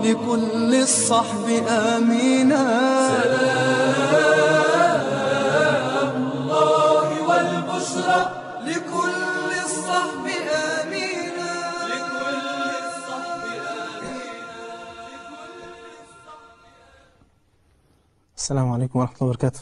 لكل الصحب آمينا الله والبشرى لكل الصحب آمينا لكل الصحب السلام عليكم ورحمة الله وبركاته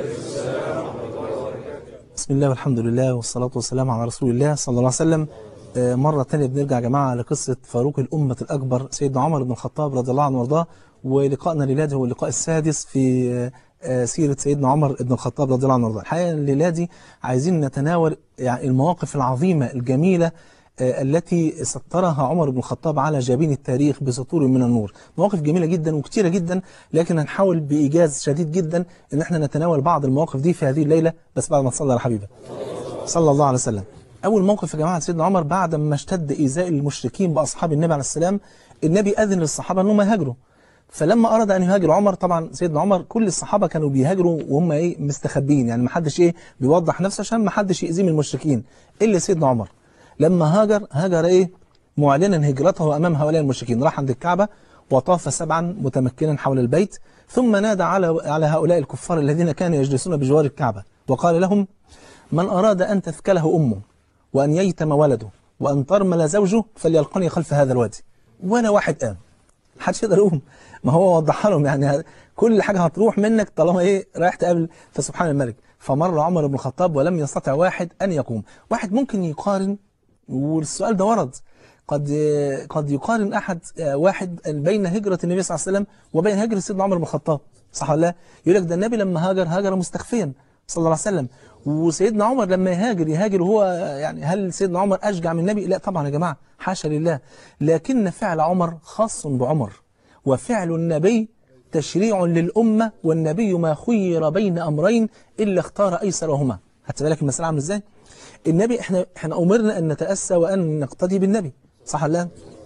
بسم الله والحمد لله والصلاة والسلام على رسول الله صلى الله عليه وسلم آه، مرة تانية بنرجع يا جماعة لقصة فاروق الأمة الأكبر سيدنا عمر بن الخطاب رضي الله عنه وارضاه ولقائنا ليلاد هو اللقاء السادس في آه، آه، سيرة سيدنا عمر بن الخطاب رضي الله عنه وارضاه الحقيقة الليلة دي عايزين نتناول يعني المواقف العظيمة الجميلة آه، التي سطرها عمر بن الخطاب على جبين التاريخ بسطور من النور مواقف جميلة جدا وكتيرة جدا لكن هنحاول بإيجاز شديد جدا ان احنا نتناول بعض المواقف دي في هذه الليلة بس بعد ما تصلى على حبيبه صلى الله عليه وسلم أول موقف يا جماعة سيدنا عمر بعد ما اشتد إيذاء المشركين بأصحاب النبي عليه السلام النبي أذن للصحابة أنهم يهاجروا فلما أراد أن يهاجر عمر طبعا سيدنا عمر كل الصحابة كانوا بيهاجروا وهم إيه مستخبين يعني ما حدش إيه بيوضح نفسه عشان ما حدش يأذيه من المشركين إلا سيدنا عمر لما هاجر هاجر إيه معلنا هجرته أمام هؤلاء المشركين راح عند الكعبة وطاف سبعا متمكنا حول البيت ثم نادى على على هؤلاء الكفار الذين كانوا يجلسون بجوار الكعبة وقال لهم من أراد أن تثكله أمه وأن ييتم ولده وأن ترمل زوجه فليلقني خلف هذا الوادي ولا واحد قام محدش يقدر يقوم ما هو وضحها لهم يعني كل حاجة هتروح منك طالما إيه رايح تقابل فسبحان الملك فمر عمر بن الخطاب ولم يستطع واحد أن يقوم واحد ممكن يقارن والسؤال ده ورد قد قد يقارن أحد واحد بين هجرة النبي صلى الله عليه وسلم وبين هجرة سيدنا عمر بن الخطاب صح ولا لا؟ يقول لك ده النبي لما هاجر هاجر مستخفيا صلى الله عليه وسلم وسيدنا عمر لما يهاجر يهاجر هو يعني هل سيدنا عمر أشجع من النبي لا طبعا يا جماعة حاشا لله لكن فعل عمر خاص بعمر وفعل النبي تشريع للأمة والنبي ما خير بين أمرين إلا اختار أيسرهما هات بالك المسألة عامله إزاي النبي إحنا, إحنا أمرنا أن نتأسى وأن نقتدي بالنبي صح ولا لا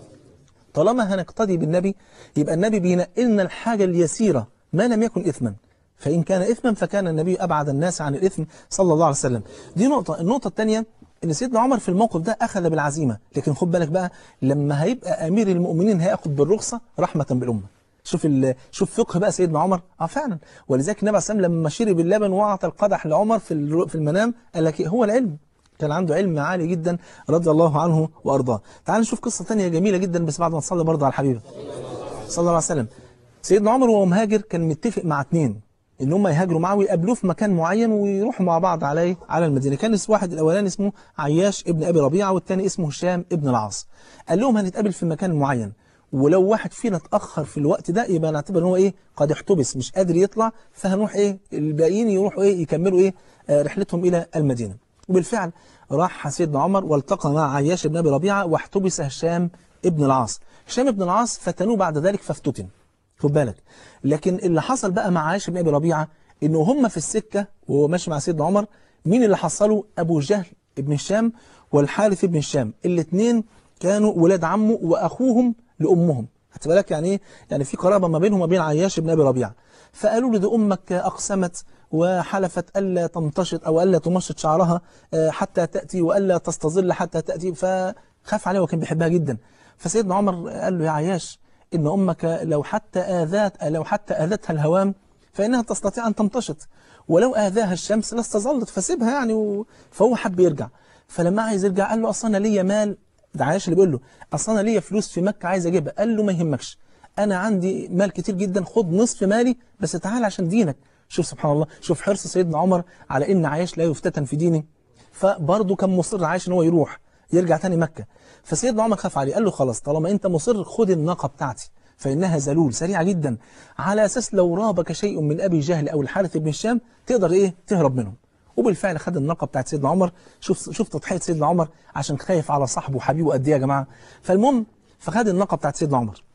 طالما هنقتدي بالنبي يبقى النبي بينقلنا الحاجة اليسيرة ما لم يكن إثما فإن كان إثما فكان النبي أبعد الناس عن الإثم صلى الله عليه وسلم دي نقطة النقطة الثانية ان سيدنا عمر في الموقف ده اخذ بالعزيمه لكن خد بالك بقى لما هيبقى امير المؤمنين هياخد بالرخصه رحمه بالامه شوف ال... شوف فقه بقى سيدنا عمر اه فعلا ولذلك النبي عليه الصلاه والسلام لما شرب اللبن واعطى القدح لعمر في ال... في المنام قال لك هو العلم كان عنده علم عالي جدا رضي الله عنه وارضاه تعال نشوف قصه ثانيه جميله جدا بس بعد ما نصلي برضه على الحبيب صلى الله عليه وسلم سيدنا عمر وهو مهاجر كان متفق مع اثنين ان هم يهاجروا معاه ويقابلوه في مكان معين ويروحوا مع بعض عليه على المدينه كان اسم واحد الاولاني اسمه عياش ابن ابي ربيعه والثاني اسمه هشام ابن العاص قال لهم هنتقابل في مكان معين ولو واحد فينا اتاخر في الوقت ده يبقى نعتبر ان هو ايه قد احتبس مش قادر يطلع فهنروح ايه الباقيين يروحوا ايه يكملوا ايه آه رحلتهم الى المدينه وبالفعل راح سيدنا عمر والتقى مع عياش بن ابي ربيعه واحتبس هشام ابن العاص هشام ابن العاص فتنوه بعد ذلك فافتتن خد بالك لكن اللي حصل بقى مع عائشة بن أبي ربيعة إنه هم في السكة وهو ماشي مع سيدنا عمر مين اللي حصله أبو جهل ابن الشام والحارث ابن الشام الاثنين كانوا ولاد عمه وأخوهم لأمهم خدت بالك يعني إيه يعني في قرابة ما بينهم وبين عياش بن أبي ربيعة فقالوا له ده أمك أقسمت وحلفت ألا تمتشط أو ألا تمشط شعرها حتى تأتي وألا تستظل حتى تأتي فخاف عليها وكان بيحبها جدا فسيدنا عمر قال له يا عياش إن أمك لو حتى آذات لو حتى آذتها الهوام فإنها تستطيع أن تمتشط ولو آذاها الشمس لاستظلت فسيبها يعني و... فهو حب يرجع فلما عايز يرجع قال له أصلا أنا ليا مال ده عايش اللي بيقول له أصلا أنا ليا فلوس في مكة عايز أجيبها قال له ما يهمكش أنا عندي مال كتير جدا خد نصف مالي بس تعال عشان دينك شوف سبحان الله شوف حرص سيدنا عمر على إن عايش لا يفتتن في دينه فبرضه كان مصر عايش إن هو يروح يرجع تاني مكة فسيدنا عمر خاف عليه قال له خلاص طالما أنت مصر خد الناقة بتاعتي فإنها زلول سريعة جدا على أساس لو رابك شيء من أبي جهل أو الحارث بن الشام تقدر إيه تهرب منهم وبالفعل خد الناقة بتاعت سيدنا عمر شوف شوف تضحية سيدنا عمر عشان خايف على صاحبه وحبيبه قد إيه يا جماعة فالمهم فخد الناقة بتاعت سيدنا عمر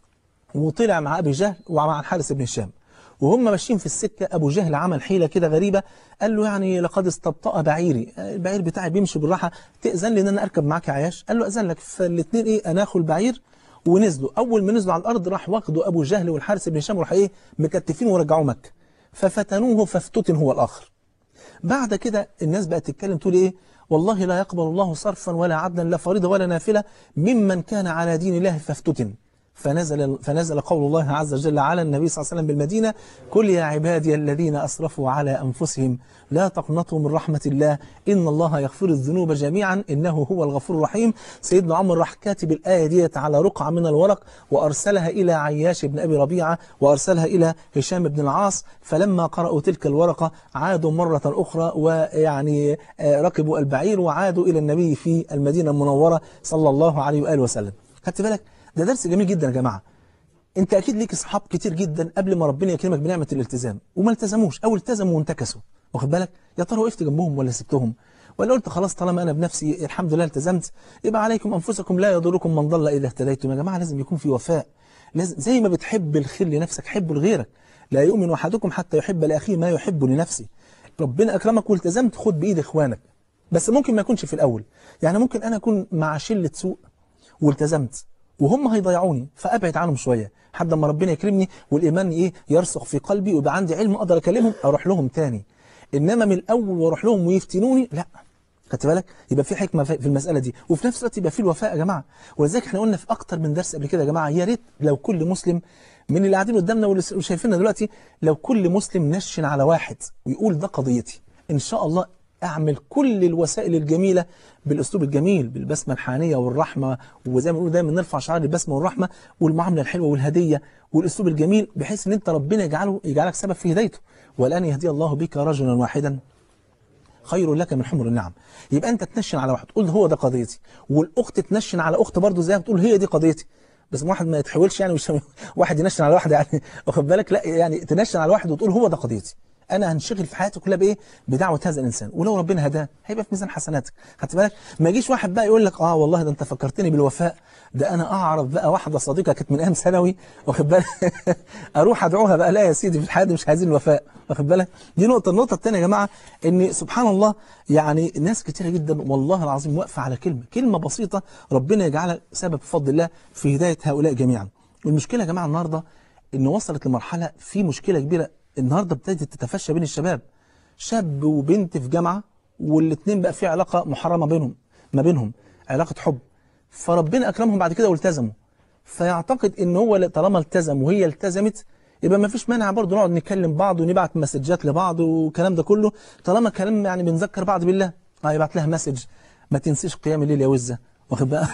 وطلع مع أبي جهل ومع الحارث بن الشام وهم ماشيين في السكة أبو جهل عمل حيلة كده غريبة قال له يعني لقد استبطأ بعيري البعير بتاعي بيمشي بالراحة تأذن لي إن أنا أركب معاك يا عياش قال له أذن لك فالاثنين إيه أناخوا البعير ونزلوا أول ما نزلوا على الأرض راح واخدوا أبو جهل والحارث بن هشام وراح إيه مكتفين ورجعوه مكة ففتنوه فافتتن هو الآخر بعد كده الناس بقت تتكلم تقول إيه والله لا يقبل الله صرفا ولا عدلا لا فريضة ولا نافلة ممن كان على دين الله فافتتن فنزل فنزل قول الله عز وجل على النبي صلى الله عليه وسلم بالمدينة قل يا عبادي الذين أسرفوا على أنفسهم لا تقنطوا من رحمة الله إن الله يغفر الذنوب جميعا إنه هو الغفور الرحيم سيدنا عمر راح كاتب الآية ديت على رقعة من الورق وأرسلها إلى عياش بن أبي ربيعة وأرسلها إلى هشام بن العاص فلما قرأوا تلك الورقة عادوا مرة أخرى ويعني آه، ركبوا البعير وعادوا إلى النبي في المدينة المنورة صلى الله عليه وآله وسلم خدت بالك ده درس جميل جدا يا جماعة انت اكيد ليك اصحاب كتير جدا قبل ما ربنا يكرمك بنعمه الالتزام وما التزموش او التزموا وانتكسوا واخد بالك يا ترى وقفت جنبهم ولا سبتهم ولا قلت خلاص طالما انا بنفسي الحمد لله التزمت يبقى عليكم انفسكم لا يضركم من ضل اذا اهتديتم يا جماعه لازم يكون في وفاء لازم زي ما بتحب الخير لنفسك حبه لغيرك لا يؤمن احدكم حتى يحب لاخيه ما يحب لنفسه ربنا اكرمك والتزمت خد بايد اخوانك بس ممكن ما يكونش في الاول يعني ممكن انا اكون مع شله سوء والتزمت وهم هيضيعوني فابعد عنهم شويه لحد ما ربنا يكرمني والايمان ايه يرسخ في قلبي ويبقى عندي علم اقدر اكلمهم اروح لهم تاني انما من الاول واروح لهم ويفتنوني لا خدت بالك يبقى في حكمه في في المساله دي وفي نفس الوقت يبقى في الوفاء يا جماعه ولذلك احنا قلنا في اكتر من درس قبل كده يا جماعه يا ريت لو كل مسلم من اللي قاعدين قدامنا واللي شايفيننا دلوقتي لو كل مسلم نشن على واحد ويقول ده قضيتي ان شاء الله اعمل كل الوسائل الجميله بالاسلوب الجميل بالبسمه الحانيه والرحمه وزي ما بنقول دايما نرفع شعار البسمه والرحمه والمعامله الحلوه والهديه والاسلوب الجميل بحيث ان انت ربنا يجعله يجعلك سبب في هدايته والان يهدي الله بك رجلا واحدا خير لك من حمر النعم يبقى انت تنشن على واحد تقول هو ده قضيتي والاخت تنشن على اخت برضه زيها تقول هي دي قضيتي بس واحد ما يتحولش يعني مش واحد ينشن على واحد يعني واخد بالك لا يعني تنشن على واحد وتقول هو ده قضيتي انا هنشغل في حياتي كلها بايه بدعوه هذا الانسان ولو ربنا هداه هيبقى في ميزان حسناتك خدت بالك ما يجيش واحد بقى يقول لك اه والله ده انت فكرتني بالوفاء ده انا اعرف بقى واحده صديقه كانت من ايام ثانوي واخد بالك اروح ادعوها بقى لا يا سيدي في الحياه دي مش عايزين الوفاء واخد بالك دي نقطه النقطه الثانيه يا جماعه ان سبحان الله يعني ناس كتيره جدا والله العظيم واقفه على كلمه كلمه بسيطه ربنا يجعلها سبب بفضل الله في هدايه هؤلاء جميعا والمشكله يا جماعه النهارده ان وصلت لمرحله في مشكله كبيره النهارده ابتدت تتفشى بين الشباب شاب وبنت في جامعه والاثنين بقى في علاقه محرمه بينهم ما بينهم علاقه حب فربنا اكرمهم بعد كده والتزموا فيعتقد ان هو طالما التزم وهي التزمت يبقى ما فيش مانع برضه نقعد نكلم بعض ونبعت مسجات لبعض والكلام ده كله طالما كلام يعني بنذكر بعض بالله اه يبعت لها مسج ما تنسيش قيام الليل يا وزه واخد بقى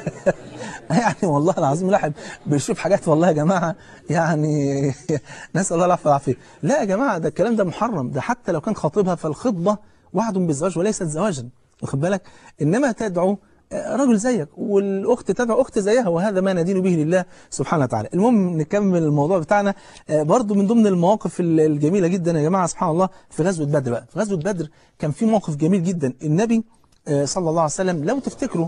يعني والله العظيم الواحد بيشوف حاجات والله يا جماعه يعني نسال الله العفو والعافيه لا يا جماعه ده الكلام ده محرم ده حتى لو كان خاطبها فالخطبه وعد بالزواج وليست زواجا واخد بالك انما تدعو رجل زيك والاخت تدعو اخت زيها وهذا ما ندين به لله سبحانه وتعالى المهم نكمل الموضوع بتاعنا برضو من ضمن المواقف الجميله جدا يا جماعه سبحان الله في غزوه بدر بقى في غزوه بدر كان في موقف جميل جدا النبي صلى الله عليه وسلم لو تفتكروا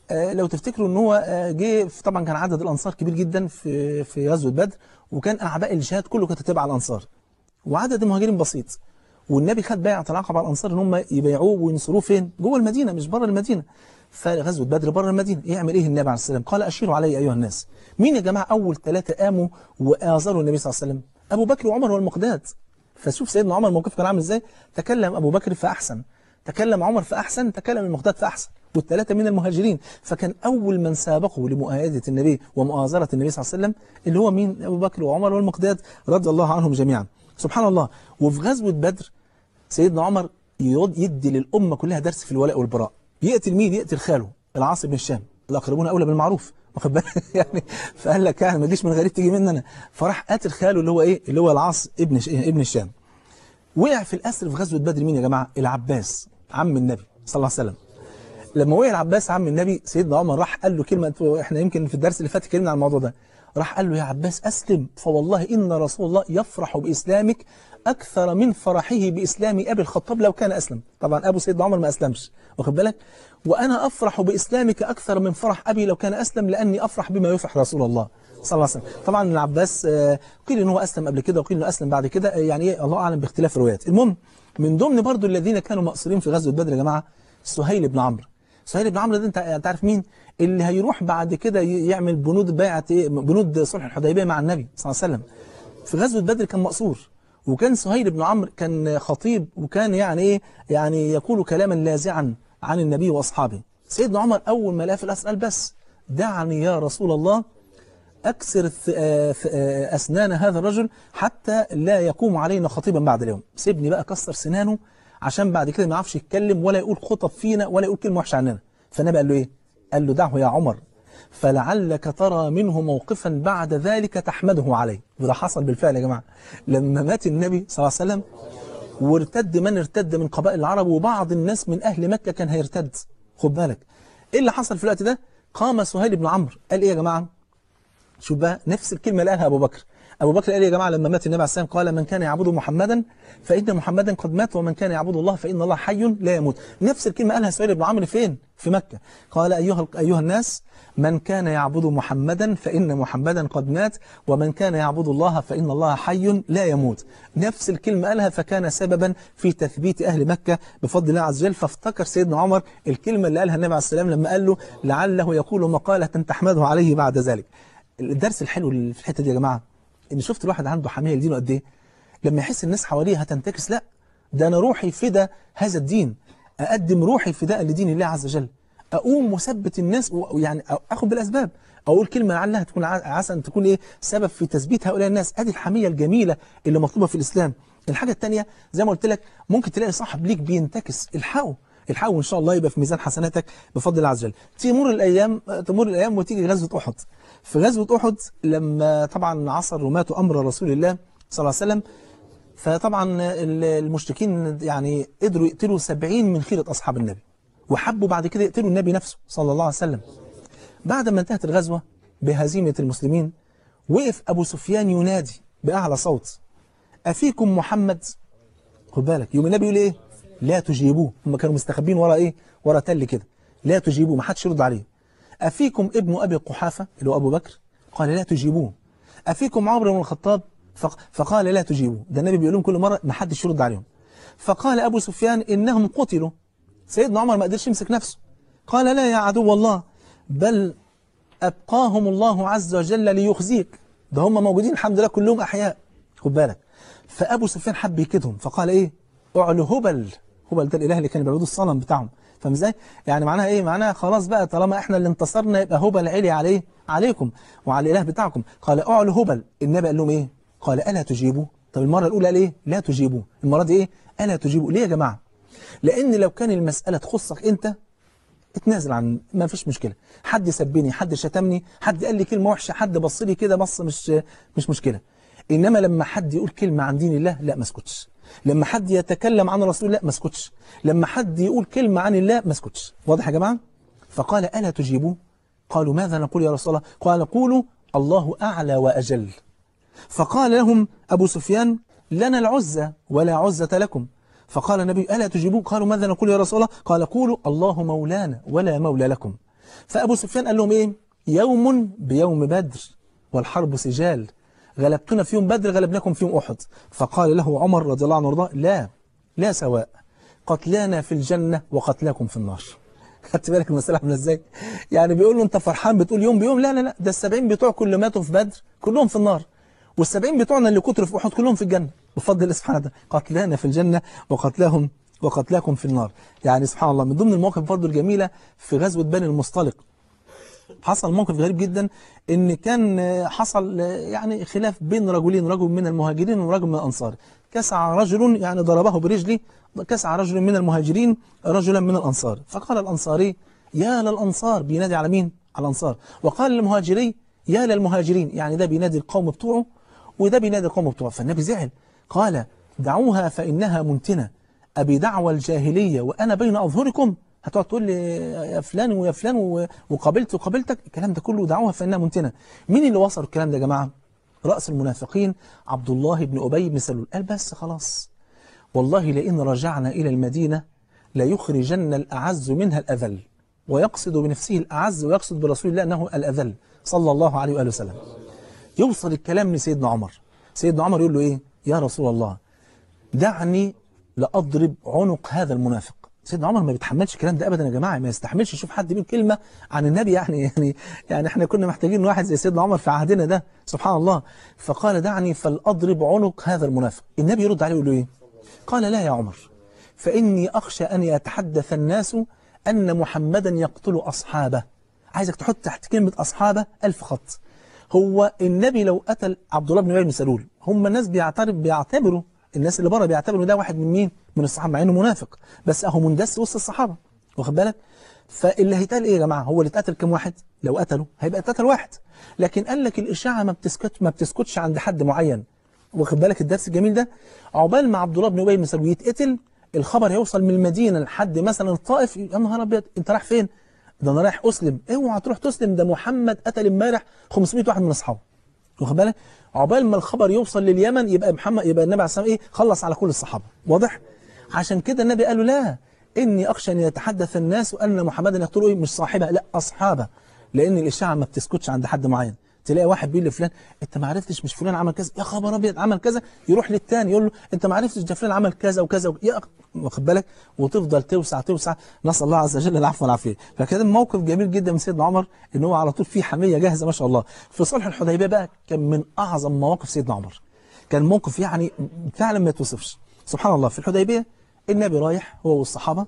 لو تفتكروا ان هو جه طبعا كان عدد الانصار كبير جدا في في غزوه بدر وكان اعباء الجهاد كله كانت تتبع الانصار وعدد المهاجرين بسيط والنبي خد بيعه العقبه على الانصار ان هم يبيعوه وينصروه فين جوه المدينه مش بره المدينه فغزوه بدر بره المدينه يعمل ايه النبي عليه السلام قال اشيروا علي ايها الناس مين يا جماعه اول ثلاثه قاموا واذروا النبي صلى الله عليه وسلم ابو بكر وعمر والمقداد فشوف سيدنا عمر موقفه كان عامل ازاي تكلم ابو بكر فاحسن تكلم عمر فاحسن تكلم المقداد فاحسن والثلاثة من المهاجرين فكان أول من سابقه لمؤايدة النبي ومؤازرة النبي صلى الله عليه وسلم اللي هو مين أبو بكر وعمر والمقداد رضي الله عنهم جميعا سبحان الله وفي غزوة بدر سيدنا عمر يدي للأمة كلها درس في الولاء والبراء يقتل مين يقتل خاله العاص بن الشام الأقربون أولى بالمعروف واخد بالك يعني فقال لك يعني ما تجيش من غريب تيجي مننا فراح قاتل خاله اللي هو ايه اللي هو العاص ابن ابن الشام وقع في الأسر في غزوة بدر مين يا جماعة العباس عم النبي صلى الله عليه وسلم لما وقع العباس عم النبي سيدنا عمر راح قال له كلمة احنا يمكن في الدرس اللي فات اتكلمنا عن الموضوع ده راح قال له يا عباس أسلم فوالله إن رسول الله يفرح بإسلامك أكثر من فرحه بإسلام أبي الخطاب لو كان أسلم طبعا أبو سيدنا عمر ما أسلمش واخد بالك وأنا أفرح بإسلامك أكثر من فرح أبي لو كان أسلم لأني أفرح بما يفرح رسول الله صلى الله عليه وسلم طبعا العباس قيل ان هو أسلم قبل كده وقيل انه أسلم بعد كده يعني الله أعلم باختلاف الروايات المهم من ضمن برضو الذين كانوا مقصرين في غزوة بدر يا جماعة سهيل بن عمرو سهيل بن عمرو ده انت انت عارف مين اللي هيروح بعد كده يعمل بنود بيعه ايه بنود صلح الحديبيه مع النبي صلى الله عليه وسلم في غزوه بدر كان مقصور وكان سهيل بن عمرو كان خطيب وكان يعني ايه يعني يقول كلاما لاذعا عن النبي واصحابه سيدنا عمر اول ما لقى في الاسر قال بس دعني يا رسول الله أكسر ث- آه، ث- آه، أسنان هذا الرجل حتى لا يقوم علينا خطيبا بعد اليوم سيبني بقى كسر سنانه عشان بعد كده ما يعرفش يتكلم ولا يقول خطب فينا ولا يقول كلمة وحشة عننا فالنبي قال له إيه قال له دعه يا عمر فلعلك ترى منه موقفا بعد ذلك تحمده عليه وده حصل بالفعل يا جماعة لما مات النبي صلى الله عليه وسلم وارتد من ارتد من قبائل العرب وبعض الناس من أهل مكة كان هيرتد خد بالك ايه اللي حصل في الوقت ده قام سهيل بن عمرو قال ايه يا جماعة شوف بقى نفس الكلمة اللي قالها أبو بكر أبو بكر قال يا جماعة لما مات النبي عليه السلام قال من كان يعبد محمدا فإن محمدا قد مات ومن كان يعبد الله فإن الله حي لا يموت نفس الكلمة قالها سهيل بن عمرو فين في مكة قال أيها أيها الناس من كان يعبد محمدا فإن محمدا قد مات ومن كان يعبد الله فإن الله حي لا يموت نفس الكلمة قالها فكان سببا في تثبيت أهل مكة بفضل الله عز وجل فافتكر سيدنا عمر الكلمة اللي قالها النبي عليه السلام لما قال له لعله يقول مقالة تحمده عليه بعد ذلك الدرس الحلو اللي في الحته دي يا جماعه ان شفت الواحد عنده حميه لدينه قد ايه لما يحس الناس حواليه هتنتكس لا ده انا روحي فدا هذا الدين اقدم روحي فداء لدين الله عز وجل اقوم وثبت الناس ويعني اخد بالاسباب اقول كلمه لعلها تكون ع- عسى ان تكون ايه سبب في تثبيت هؤلاء الناس ادي الحميه الجميله اللي مطلوبه في الاسلام الحاجه الثانيه زي ما قلت لك ممكن تلاقي صاحب ليك بينتكس الحقه الحقه وان شاء الله يبقى في ميزان حسناتك بفضل الله عز وجل تمر الايام تمر الايام وتيجي غزوه احد في غزوه احد لما طبعا عصر رماة امر رسول الله صلى الله عليه وسلم فطبعا ال- المشركين يعني قدروا يقتلوا 70 من خيرة أصحاب النبي وحبوا بعد كده يقتلوا النبي نفسه صلى الله عليه وسلم بعد ما انتهت الغزوة بهزيمة المسلمين وقف أبو سفيان ينادي بأعلى صوت أفيكم محمد خد بالك يوم النبي يقول إيه لا تجيبوه هم كانوا مستخبين ورا إيه ورا تل كده لا تجيبوه ما حدش يرد عليه أفيكم ابن أبي قحافة اللي هو أبو بكر قال لا تجيبوه أفيكم عمرو بن الخطاب فق- فقال لا تجيبوه ده النبي بيقول لهم كل مرة ما حدش يرد عليهم فقال أبو سفيان إنهم قتلوا سيدنا عمر ما قدرش يمسك نفسه قال لا يا عدو الله بل أبقاهم الله عز وجل ليخزيك ده هم موجودين الحمد لله كلهم أحياء خد بالك فأبو سفيان حب يكيدهم فقال إيه اعلو هبل هبل ده الإله اللي كان بيعبدوا الصنم بتاعهم فاهم ازاي؟ يعني معناها ايه؟ معناها خلاص بقى طالما احنا اللي انتصرنا يبقى هبل علي عليه عليكم وعلى الاله بتاعكم قال اعلو هبل النبي قال لهم ايه؟ قال الا تجيبوا؟ طب المره الاولى قال ايه؟ لا تجيبوا المره دي ايه؟ الا تجيبوا ليه يا جماعه؟ لان لو كان المساله تخصك انت اتنازل عن ما فيش مشكله حد سبني حد شتمني حد قال لي كلمه وحشه حد بص لي كده بص مش مش مشكله انما لما حد يقول كلمه عن دين الله لا ما اسكتش لما حد يتكلم عن رسول الله ما اسكتش لما حد يقول كلمه عن الله ما اسكتش واضح يا جماعه فقال الا تجيبوا قالوا ماذا نقول يا رسول الله قال قولوا الله اعلى واجل فقال لهم أبو سفيان لنا العزة ولا عزة لكم فقال النبي ألا تجيبون قالوا ماذا نقول يا رسول الله قال قولوا الله مولانا ولا مولى لكم فأبو سفيان قال لهم إيه يوم بيوم بدر والحرب سجال غلبتنا في يوم بدر غلبناكم في يوم أحد فقال له عمر رضي الله عنه وارضاه لا لا سواء قتلانا في الجنة وقتلاكم في النار خدت بالك المسألة عاملة ازاي؟ يعني بيقول له انت فرحان بتقول يوم بيوم لا لا لا ده السبعين بتوع كل ماتوا في بدر كلهم في النار والسبعين بتوعنا اللي كتروا في احد كلهم في الجنة بفضل الله سبحانه وتعالى قتلانا في الجنة وقتلاهم وقتلاكم في النار يعني سبحان الله من ضمن المواقف برضه الجميلة في غزوة بني المصطلق حصل موقف غريب جدا ان كان آه، حصل آه، يعني خلاف بين رجلين رجل من المهاجرين ورجل من الانصار كسع رجل يعني ضربه برجله كسع رجل من المهاجرين رجلا من الانصار فقال الانصاري يا للانصار بينادي على مين على الانصار وقال للمهاجري يا للمهاجرين يعني ده بينادي القوم بتوعه وده بينادي القوم بتوعه فالنبي زعل قال دعوها فانها منتنه ابي دعوى الجاهليه وانا بين اظهركم هتقعد تقول لي يا فلان ويا فلان و- وقابلت وقابلتك الكلام ده كله دعوها فانها منتنه مين اللي وصل الكلام ده يا جماعه راس المنافقين عبد الله بن ابي بن سلول قال بس خلاص والله لئن رجعنا الى المدينه ليخرجن الاعز منها الاذل ويقصد بنفسه الاعز ويقصد برسول الله انه الاذل صلى الله عليه واله وسلم يوصل الكلام لسيدنا عمر سيدنا عمر يقول له ايه يا رسول الله دعني لأضرب عنق هذا المنافق سيدنا عمر ما بيتحملش الكلام ده ابدا يا جماعه ما يستحملش يشوف حد بيقول كلمه عن النبي يعني يعني يعني احنا كنا محتاجين واحد زي سيدنا عمر في عهدنا ده سبحان الله فقال دعني فلاضرب عنق هذا المنافق النبي يرد عليه يقول له ايه قال لا يا عمر فاني اخشى ان يتحدث الناس ان محمدا يقتل اصحابه عايزك تحط تحت كلمه اصحابه ألف خط هو النبي لو قتل عبد الله بن ابي بن سلول هم الناس بيعترف بيعتبروا الناس اللي بره بيعتبروا ده واحد من مين من الصحابه مع انه منافق بس اهو مندس وسط الصحابه واخد بالك فاللي هيتقال ايه يا جماعه هو اللي اتقتل كم واحد لو قتلوا هيبقى اتقتل واحد لكن قال لك الاشاعه ما بتسكت ما بتسكتش عند حد معين واخد بالك الدرس الجميل ده عقبال ما عبد الله بن ابي بن سلول يتقتل الخبر هيوصل من المدينه لحد مثلا الطائف يا نهار ابيض انت رايح فين ده انا رايح اسلم اوعى تروح تسلم ده محمد قتل امبارح 500 واحد من اصحابه واخد بالك عقبال ما الخبر يوصل لليمن يبقى محمد يبقى النبي عليه الصلاه والسلام ايه خلص على كل الصحابه واضح عشان كده النبي قال له لا اني اخشى ان يتحدث الناس ان محمدا يقتلوا ايه مش صاحبه لا اصحابه لان الاشاعه ما بتسكتش عند حد معين تلاقي واحد بيقول لفلان انت ما عرفتش مش فلان عمل كذا يا خبر ابيض عمل كذا يروح للتاني يقول له انت ما عرفتش ده فلان عمل كذا وكذا وك- يا واخد بالك وتفضل توسع توسع نسال الله عز وجل العفو والعافيه فكان موقف جميل جدا من سيدنا عمر ان هو على طول فيه حميه جاهزه ما شاء الله في صلح الحديبيه بقى كان من اعظم مواقف سيدنا عمر كان موقف يعني فعلا ما يتوصفش سبحان الله في الحديبيه النبي رايح هو والصحابه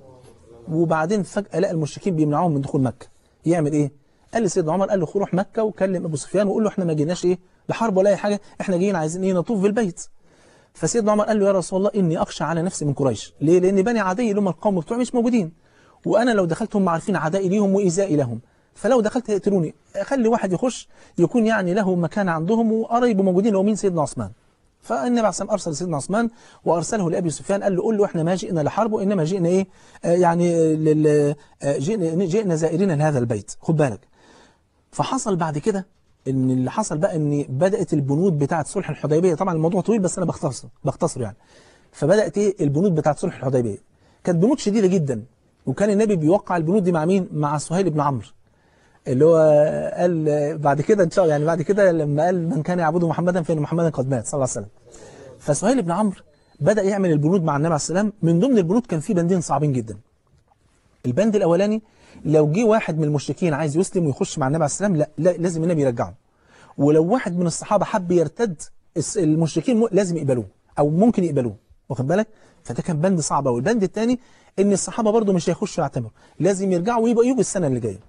وبعدين فجاه لقى المشركين بيمنعوهم من دخول مكه يعمل ايه قال لسيدنا عمر قال له روح مكه وكلم ابو سفيان وقول له احنا ما جيناش ايه لحرب ولا اي حاجه احنا جايين عايزين ايه نطوف بالبيت فسيدنا عمر قال له يا رسول الله اني اخشى على نفسي من قريش ليه لان بني عدي اللي هم القوم بتوعي مش موجودين وانا لو دخلت هم عارفين عدائي ليهم وايذائي لهم فلو دخلت يقتلوني خلي واحد يخش يكون يعني له مكان عندهم وقرايبه موجودين هو مين سيدنا عثمان فالنبي عليه الصلاه ارسل سيدنا عثمان وارسله لابي سفيان قال له قول له احنا ما جئنا لحرب وانما جئنا ايه آه يعني آه، لل آه، جئنا جئنا زائرين لهذا البيت خد بالك فحصل بعد كده ان اللي حصل بقى ان بدات البنود بتاعه صلح الحديبيه طبعا الموضوع طويل بس انا بختصر بختصر يعني فبدات ايه البنود بتاعه صلح الحديبيه كانت بنود شديده جدا وكان النبي بيوقع البنود دي مع مين مع سهيل بن عمرو اللي هو قال بعد كده ان شاء الله يعني بعد كده لما قال من كان يعبد محمدا فان محمدا قد مات صلى الله عليه وسلم فسهيل بن عمرو بدا يعمل البنود مع النبي عليه السلام من ضمن البنود كان في بندين صعبين جدا البند الاولاني لو جه واحد من المشركين عايز يسلم ويخش مع النبي عليه السلام لا, لا لازم النبي يرجعه ولو واحد من الصحابه حب يرتد الس- المشركين م- لازم يقبلوه او ممكن يقبلوه واخد بالك فده كان بند صعب قوي البند الثاني ان الصحابه برضو مش هيخشوا يعتمروا لازم يرجعوا ويبقوا يجوا السنه اللي جايه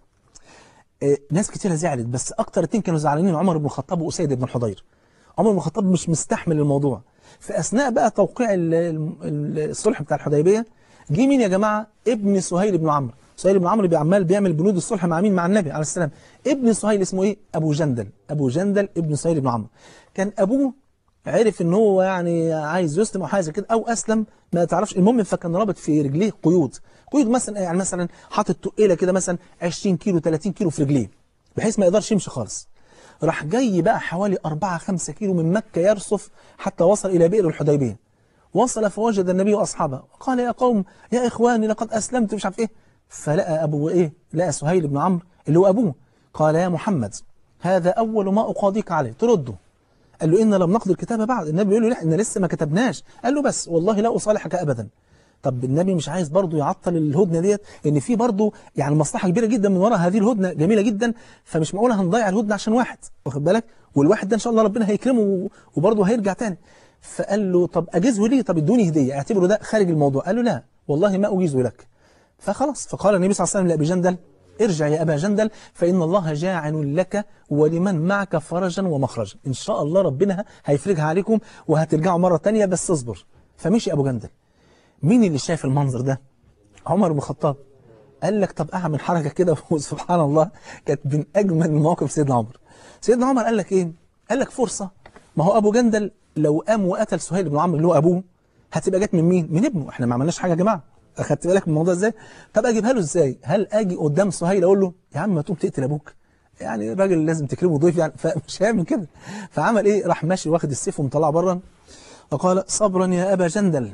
آه، ناس كتيرة زعلت بس اكتر اتنين كانوا زعلانين عمر بن الخطاب واسيد بن الحضير عمر بن الخطاب مش مستحمل الموضوع في اثناء بقى توقيع ال- ال- الصلح بتاع الحديبيه جه مين يا جماعه ابن سهيل بن عمرو سهيل بن عمرو بيعمل بيعمل بنود الصلح مع مين مع النبي عليه السلام ابن سهيل اسمه ايه ابو جندل ابو جندل ابن سهيل بن عمرو كان ابوه عرف ان هو يعني عايز يسلم او حاجه زي كده او اسلم ما تعرفش المهم فكان رابط في رجليه قيود قيود مثلا يعني مثلا حاطط تقيله كده مثلا 20 كيلو 30 كيلو في رجليه بحيث ما يقدرش يمشي خالص راح جاي بقى حوالي 4 5 كيلو من مكه يرصف حتى وصل الى بئر الحديبيه وصل فوجد النبي واصحابه قال يا قوم يا اخواني لقد اسلمت مش عارف ايه فلقى ابو ايه لقى سهيل بن عمرو اللي هو ابوه قال يا محمد هذا اول ما اقاضيك عليه ترده قال له إن لم نقضي الكتابة بعد النبي بيقول له لا إن لسه ما كتبناش قال له بس والله لا أصالحك أبدا طب النبي مش عايز برضه يعطل الهدنة ديت ان في برضه يعني مصلحة كبيرة جدا من وراء هذه الهدنة جميلة جدا فمش معقولة هنضيع الهدنة عشان واحد واخد بالك والواحد ده ان شاء الله ربنا هيكرمه وبرضه هيرجع تاني فقال له طب اجزه ليه طب ادوني هدية اعتبره ده خارج الموضوع قال له لا والله ما اجيزه لك فخلاص فقال النبي صلى الله عليه وسلم لأبي جندل ارجع يا أبا جندل فإن الله جاعل لك ولمن معك فرجا ومخرجا إن شاء الله ربنا هيفرجها عليكم وهترجعوا مرة تانية بس اصبر فمشي أبو جندل مين اللي شايف المنظر ده عمر بن الخطاب قال لك طب أعمل حركة كده وسبحان الله كانت من أجمل مواقف سيدنا عمر سيدنا عمر قال لك إيه قال لك فرصة ما هو أبو جندل لو قام وقتل سهيل بن عمرو اللي هو أبوه هتبقى جت من مين من ابنه احنا ما عملناش حاجة يا جماعة اخدت بالك من الموضوع ازاي طب اجيبها له ازاي هل اجي قدام سهيل اقول له يا عم ما تقوم تقتل ابوك يعني الراجل لازم تكرمه ضيف يعني فمش هيعمل كده فعمل ايه راح ماشي واخد السيف ومطلعه بره وقال صبرا يا ابا جندل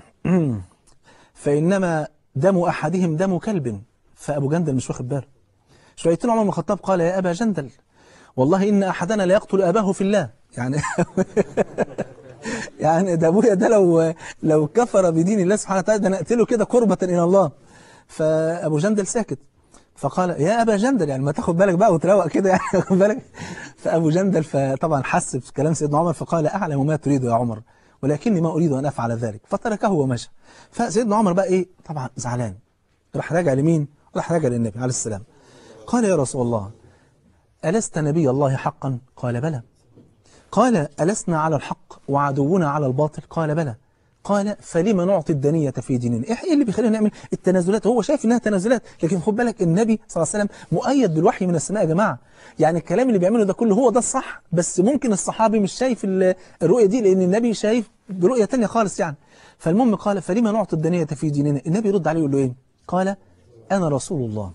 فانما دم احدهم دم كلب فابو جندل مش واخد باله شويتين عمر بن الخطاب قال يا ابا جندل والله ان احدنا لا يقتل اباه في الله يعني يعني ده ابويا ده لو لو كفر بدين الله سبحانه وتعالى ده نقتله كده قربة الى الله فابو جندل ساكت فقال يا ابا جندل يعني ما تاخد بالك بقى وتروق كده يعني واخد بالك فابو جندل فطبعا حس في كلام سيدنا عمر فقال اعلم ما تريد يا عمر ولكني ما اريد ان افعل ذلك فتركه ومشى فسيدنا عمر بقى ايه طبعا زعلان راح راجع لمين راح راجع للنبي عليه السلام قال يا رسول الله ألست نبي الله حقا قال بلى قال ألسنا على الحق وعدونا على الباطل قال بلى قال فلما نعطي الدنية في ديننا ايه اللي بيخلينا نعمل التنازلات هو شايف انها تنازلات لكن خد بالك النبي صلى الله عليه وسلم مؤيد بالوحي من السماء يا جماعة يعني الكلام اللي بيعمله ده كله هو ده الصح بس ممكن الصحابي مش شايف الرؤية دي لان النبي شايف برؤية تانية خالص يعني فالمهم قال فلما نعطي الدنية في ديننا النبي يرد عليه يقول له ايه قال انا رسول الله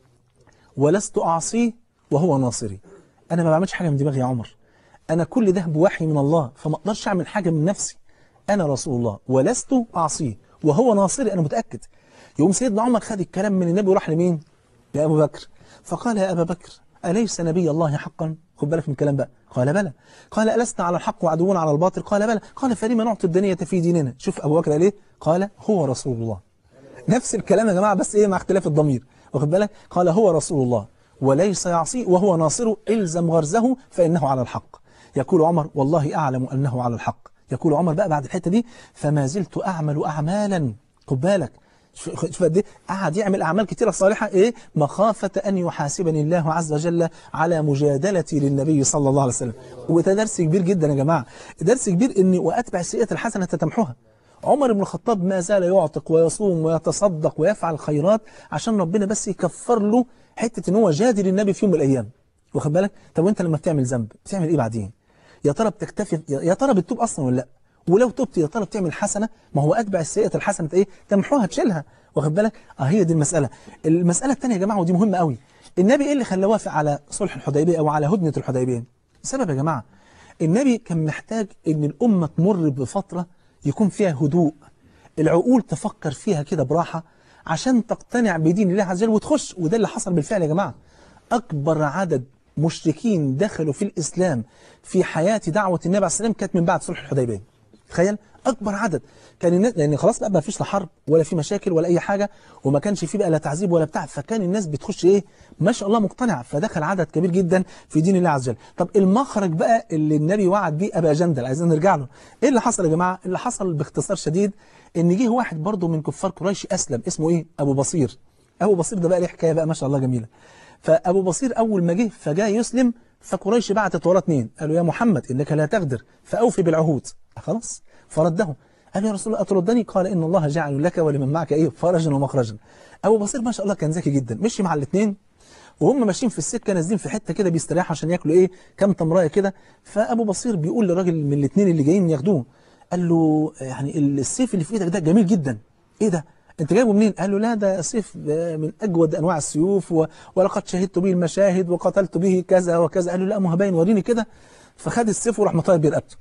ولست اعصيه وهو ناصري انا ما بعملش حاجة من دماغي يا عمر انا كل ده بوحي من الله فما اقدرش اعمل حاجة من نفسي أنا رسول الله ولست أعصيه وهو ناصري أنا متأكد يوم سيدنا عمر خد الكلام من النبي وراح لمين؟ لأبو بكر فقال يا أبا بكر أليس نبي الله حقا؟ خد بالك من الكلام بقى قال بلى قال ألسنا على الحق وعدونا على الباطل قال بلى قال فلما نعطي الدنيا في ديننا شوف أبو بكر قال إيه؟ قال هو رسول الله نفس الكلام يا جماعة بس إيه مع اختلاف الضمير واخد بالك قال هو رسول الله وليس يعصيه وهو ناصره إلزم غرزه فإنه على الحق يقول عمر والله أعلم أنه على الحق يقول عمر بقى بعد الحتة دي فما زلت أعمل أعمالا خد بالك شوف قد ايه قعد يعمل أعمال كتيرة صالحة إيه مخافة أن يحاسبني الله عز وجل على مجادلتي للنبي صلى الله عليه وسلم وده درس كبير جدا يا جماعة درس كبير إني وأتبع السيئة الحسنة تتمحوها عمر بن الخطاب ما زال يعتق ويصوم ويتصدق ويفعل الخيرات عشان ربنا بس يكفر له حتة إن هو جادل النبي في يوم من الأيام واخد بالك طب وانت لما بتعمل ذنب بتعمل ايه بعدين يا ترى بتكتفي يا ترى بتتوب اصلا ولا لا ولو تبت يا ترى بتعمل حسنه ما هو اتبع السيئه الحسنه ايه تمحوها تشيلها واخد بالك اه هي دي المساله المساله الثانيه يا جماعه ودي مهمه قوي النبي ايه اللي خلاه وافق على صلح الحديبيه او على هدنه الحديبيه السبب يا جماعه النبي كان محتاج ان الامه تمر بفتره يكون فيها هدوء العقول تفكر فيها كده براحه عشان تقتنع بدين الله عز وجل وتخش وده اللي حصل بالفعل يا جماعه اكبر عدد مشركين دخلوا في الإسلام في حياة دعوة النبي عليه السلام كانت من بعد صلح الحديبية تخيل أكبر عدد كان الناس لأن خلاص بقى ما فيش لا حرب ولا في مشاكل ولا أي حاجة وما كانش فيه بقى لا تعذيب ولا بتاع فكان الناس بتخش إيه ما شاء الله مقتنع فدخل عدد كبير جدا في دين الله عز وجل طب المخرج بقى اللي النبي وعد بيه أبا جندل عايزين نرجع له إيه اللي حصل يا جماعة اللي حصل باختصار شديد إن جه واحد برضه من كفار قريش أسلم اسمه إيه أبو بصير أبو بصير ده بقى ليه حكاية بقى ما شاء الله جميلة فأبو بصير أول ما جه فجاء يسلم فقريش بعتت وراه اثنين قالوا يا محمد إنك لا تغدر فأوفي بالعهود خلاص فرده قال يا رسول الله أتردني قال إن الله جعل لك ولمن معك إيه فرجا ومخرجا أبو بصير ما شاء الله كان ذكي جدا مشي مع الاثنين وهم ماشيين في السكه نازلين في حته كده بيستريحوا عشان ياكلوا ايه كام تمرايه كده فابو بصير بيقول للراجل من الاثنين اللي جايين ياخدوه قال له يعني السيف اللي في ايدك ده جميل جدا ايه ده انت جايبه منين قال له لا ده سيف من اجود انواع السيوف و... ولقد شهدت به المشاهد وقتلت به كذا وكذا قال له لا ما هو باين وريني كده فخد السيف وراح مطير بيه رقبته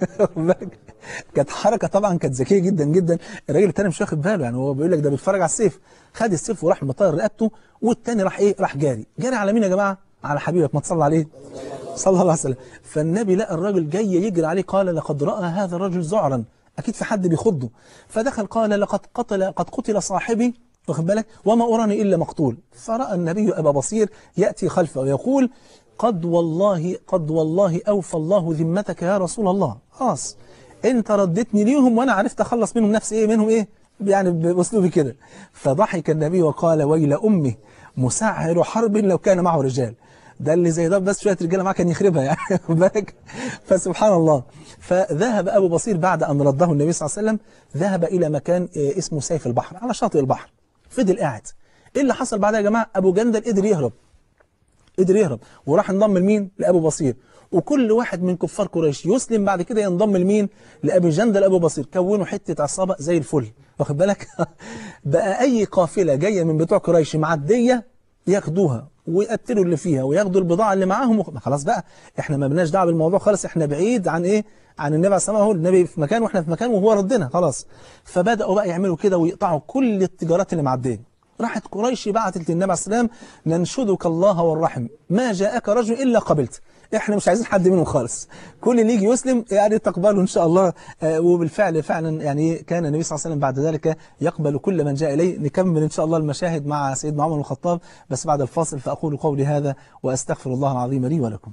كانت حركه طبعا كانت ذكيه جدا جدا الراجل التاني مش واخد باله يعني هو بيقول لك ده بيتفرج على السيف خد السيف وراح مطير رقبته والتاني راح ايه راح جاري جاري على مين يا جماعه على حبيبك ما تصلي عليه صلى الله عليه وسلم فالنبي لقى الراجل جاي يجري عليه قال لقد راى هذا الرجل ذعرا اكيد في حد بيخضه فدخل قال لقد قتل قد قتل صاحبي واخد بالك وما اراني الا مقتول فراى النبي ابا بصير ياتي خلفه ويقول قد والله قد والله اوفى الله ذمتك يا رسول الله خلاص انت ردتني ليهم وانا عرفت اخلص منهم نفسي ايه منهم ايه يعني باسلوبي كده فضحك النبي وقال ويل امي مسعر حرب لو كان معه رجال ده اللي زي ده بس شويه رجاله معاه كان يخربها يعني بالك فسبحان الله فذهب ابو بصير بعد ان رده النبي صلى الله عليه وسلم ذهب الى مكان اسمه سيف البحر على شاطئ البحر فضل قاعد ايه اللي حصل بعدها يا جماعه ابو جندل قدر يهرب قدر يهرب وراح انضم لمين لابو بصير وكل واحد من كفار قريش يسلم بعد كده ينضم لمين لابي جندل ابو بصير كونوا حته عصابه زي الفل واخد بالك بقى اي قافله جايه من بتوع قريش معديه ياخدوها ويقتلوا اللي فيها وياخدوا البضاعه اللي معاهم وخ... خلاص بقى احنا ما بناش دعوه بالموضوع خالص احنا بعيد عن ايه عن النبي عليه الصلاه والسلام النبي في مكان واحنا في مكان وهو ردنا خلاص فبداوا بقى يعملوا كده ويقطعوا كل التجارات اللي معديه راحت قريش بعتت للنبي عليه السلام ننشدك الله والرحم ما جاءك رجل الا قبلت احنا مش عايزين حد منهم خالص كل اللي يجي يسلم يعني تقبله ان شاء الله آه وبالفعل فعلا يعني كان النبي صلى الله عليه وسلم بعد ذلك يقبل كل من جاء اليه نكمل ان شاء الله المشاهد مع سيدنا عمر بن الخطاب بس بعد الفاصل فاقول قولي هذا واستغفر الله العظيم لي ولكم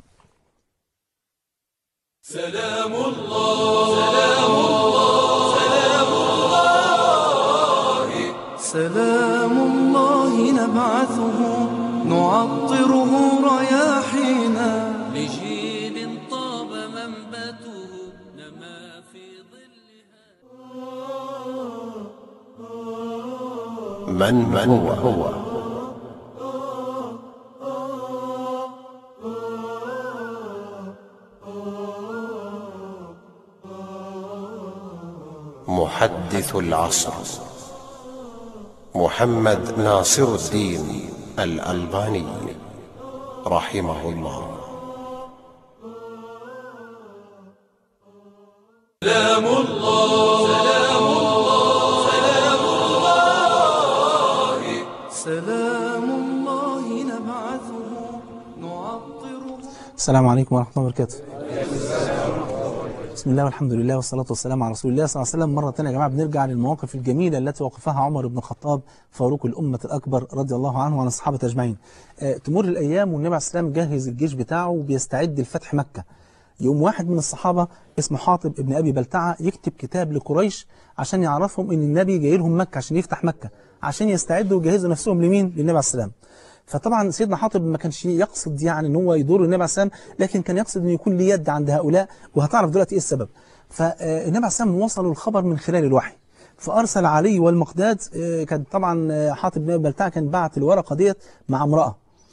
سلام الله سلام الله سلام الله سلام الله نبعثه نعطره رياحينا لجيل طاب منبت كما في ظلها من من هو محدث العصر محمد ناصر الدين الألباني رحمه الله سلام الله سلام الله سلام الله نبعثه نعطره السلام عليكم ورحمة الله وبركاته بسم الله والحمد لله والصلاة والسلام على رسول الله صلى الله عليه وسلم مرة ثانية يا جماعة بنرجع للمواقف الجميلة التي وقفها عمر بن الخطاب فاروق الأمة الأكبر رضي الله عنه وعن الصحابة أجمعين آه، تمر الأيام والنبي عليه السلام جهز الجيش بتاعه وبيستعد لفتح مكة يوم واحد من الصحابة اسمه حاطب ابن أبي بلتعة يكتب كتاب لقريش عشان يعرفهم إن النبي جاي لهم مكة عشان يفتح مكة عشان يستعدوا ويجهزوا نفسهم لمين؟ للنبي عليه السلام فطبعا سيدنا حاطب ما كانش يقصد يعني ان هو يضر النبي عليه السلام لكن كان يقصد انه يكون ليه يد عند هؤلاء وهتعرف دلوقتي ايه السبب فالنبي عليه السلام وصلوا الخبر من خلال الوحي فارسل علي والمقداد آه، كان طبعا آه، حاطب بن ابي بلتعه كان بعت الورقه ديت مع امراه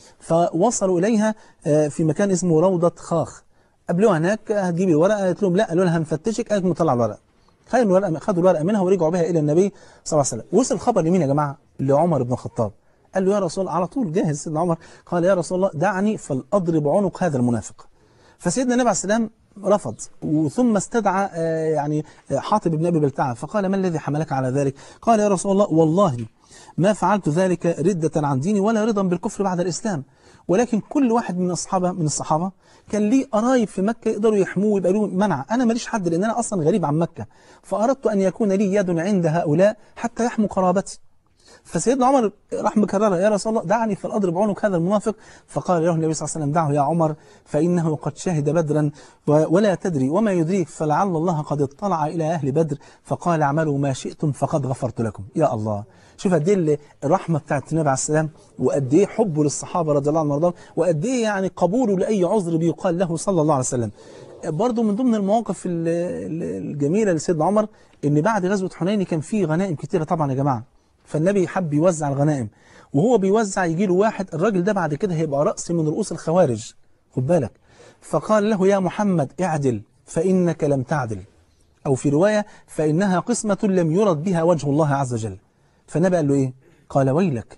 فوصلوا اليها آه، في مكان اسمه روضه خاخ قابلوها هناك آه، هتجيبي الورقه قالت لهم لا قالوا لها هنفتشك قالت مطلع الورقه خدوا الورقه خدوا الورقه منها ورجعوا بها الى النبي صلى الله عليه وسلم وصل الخبر لمين يا جماعه لعمر بن الخطاب قال له يا رسول الله على طول جاهز سيدنا عمر قال يا رسول الله دعني فلأضرب عنق هذا المنافق فسيدنا النبي عليه السلام رفض وثم استدعى آه، يعني آه، حاطب بن ابي بلتعه فقال ما الذي حملك على ذلك؟ قال يا رسول الله والله ما فعلت ذلك ردة عن ديني ولا رضا بالكفر بعد الاسلام ولكن كل واحد من الصحابه من الصحابه كان ليه قرايب في مكه يقدروا يحموه ويبقى له منع انا ماليش حد لان انا اصلا غريب عن مكه فاردت ان يكون لي يد عند هؤلاء حتى يحموا قرابتي فسيدنا عمر راح مكررها يا رسول الله دعني فلأضرب عنق هذا المنافق فقال له النبي صلى الله عليه وسلم دعه يا عمر فإنه قد شهد بدرا و- ولا تدري وما يدريك فلعل الله قد اطلع إلى أهل بدر فقال اعملوا ما شئتم فقد غفرت لكم يا الله شوف قد ايه الرحمة بتاعت النبي عليه السلام وقد ايه حبه للصحابة رضي الله عنهم وارضاهم وقد ايه يعني قبوله لأي عذر بيقال له صلى الله عليه وسلم برضه من ضمن المواقف ال- ال- الجميلة لسيدنا عمر ان بعد غزوة حنين كان في غنائم كتيرة طبعا يا جماعة فالنبي حب يوزع الغنائم وهو بيوزع يجي له واحد الراجل ده بعد كده هيبقى رأس من رؤوس الخوارج خد بالك فقال له يا محمد اعدل فإنك لم تعدل أو في رواية فإنها قسمة لم يرد بها وجه الله عز وجل فالنبي قال له إيه قال ويلك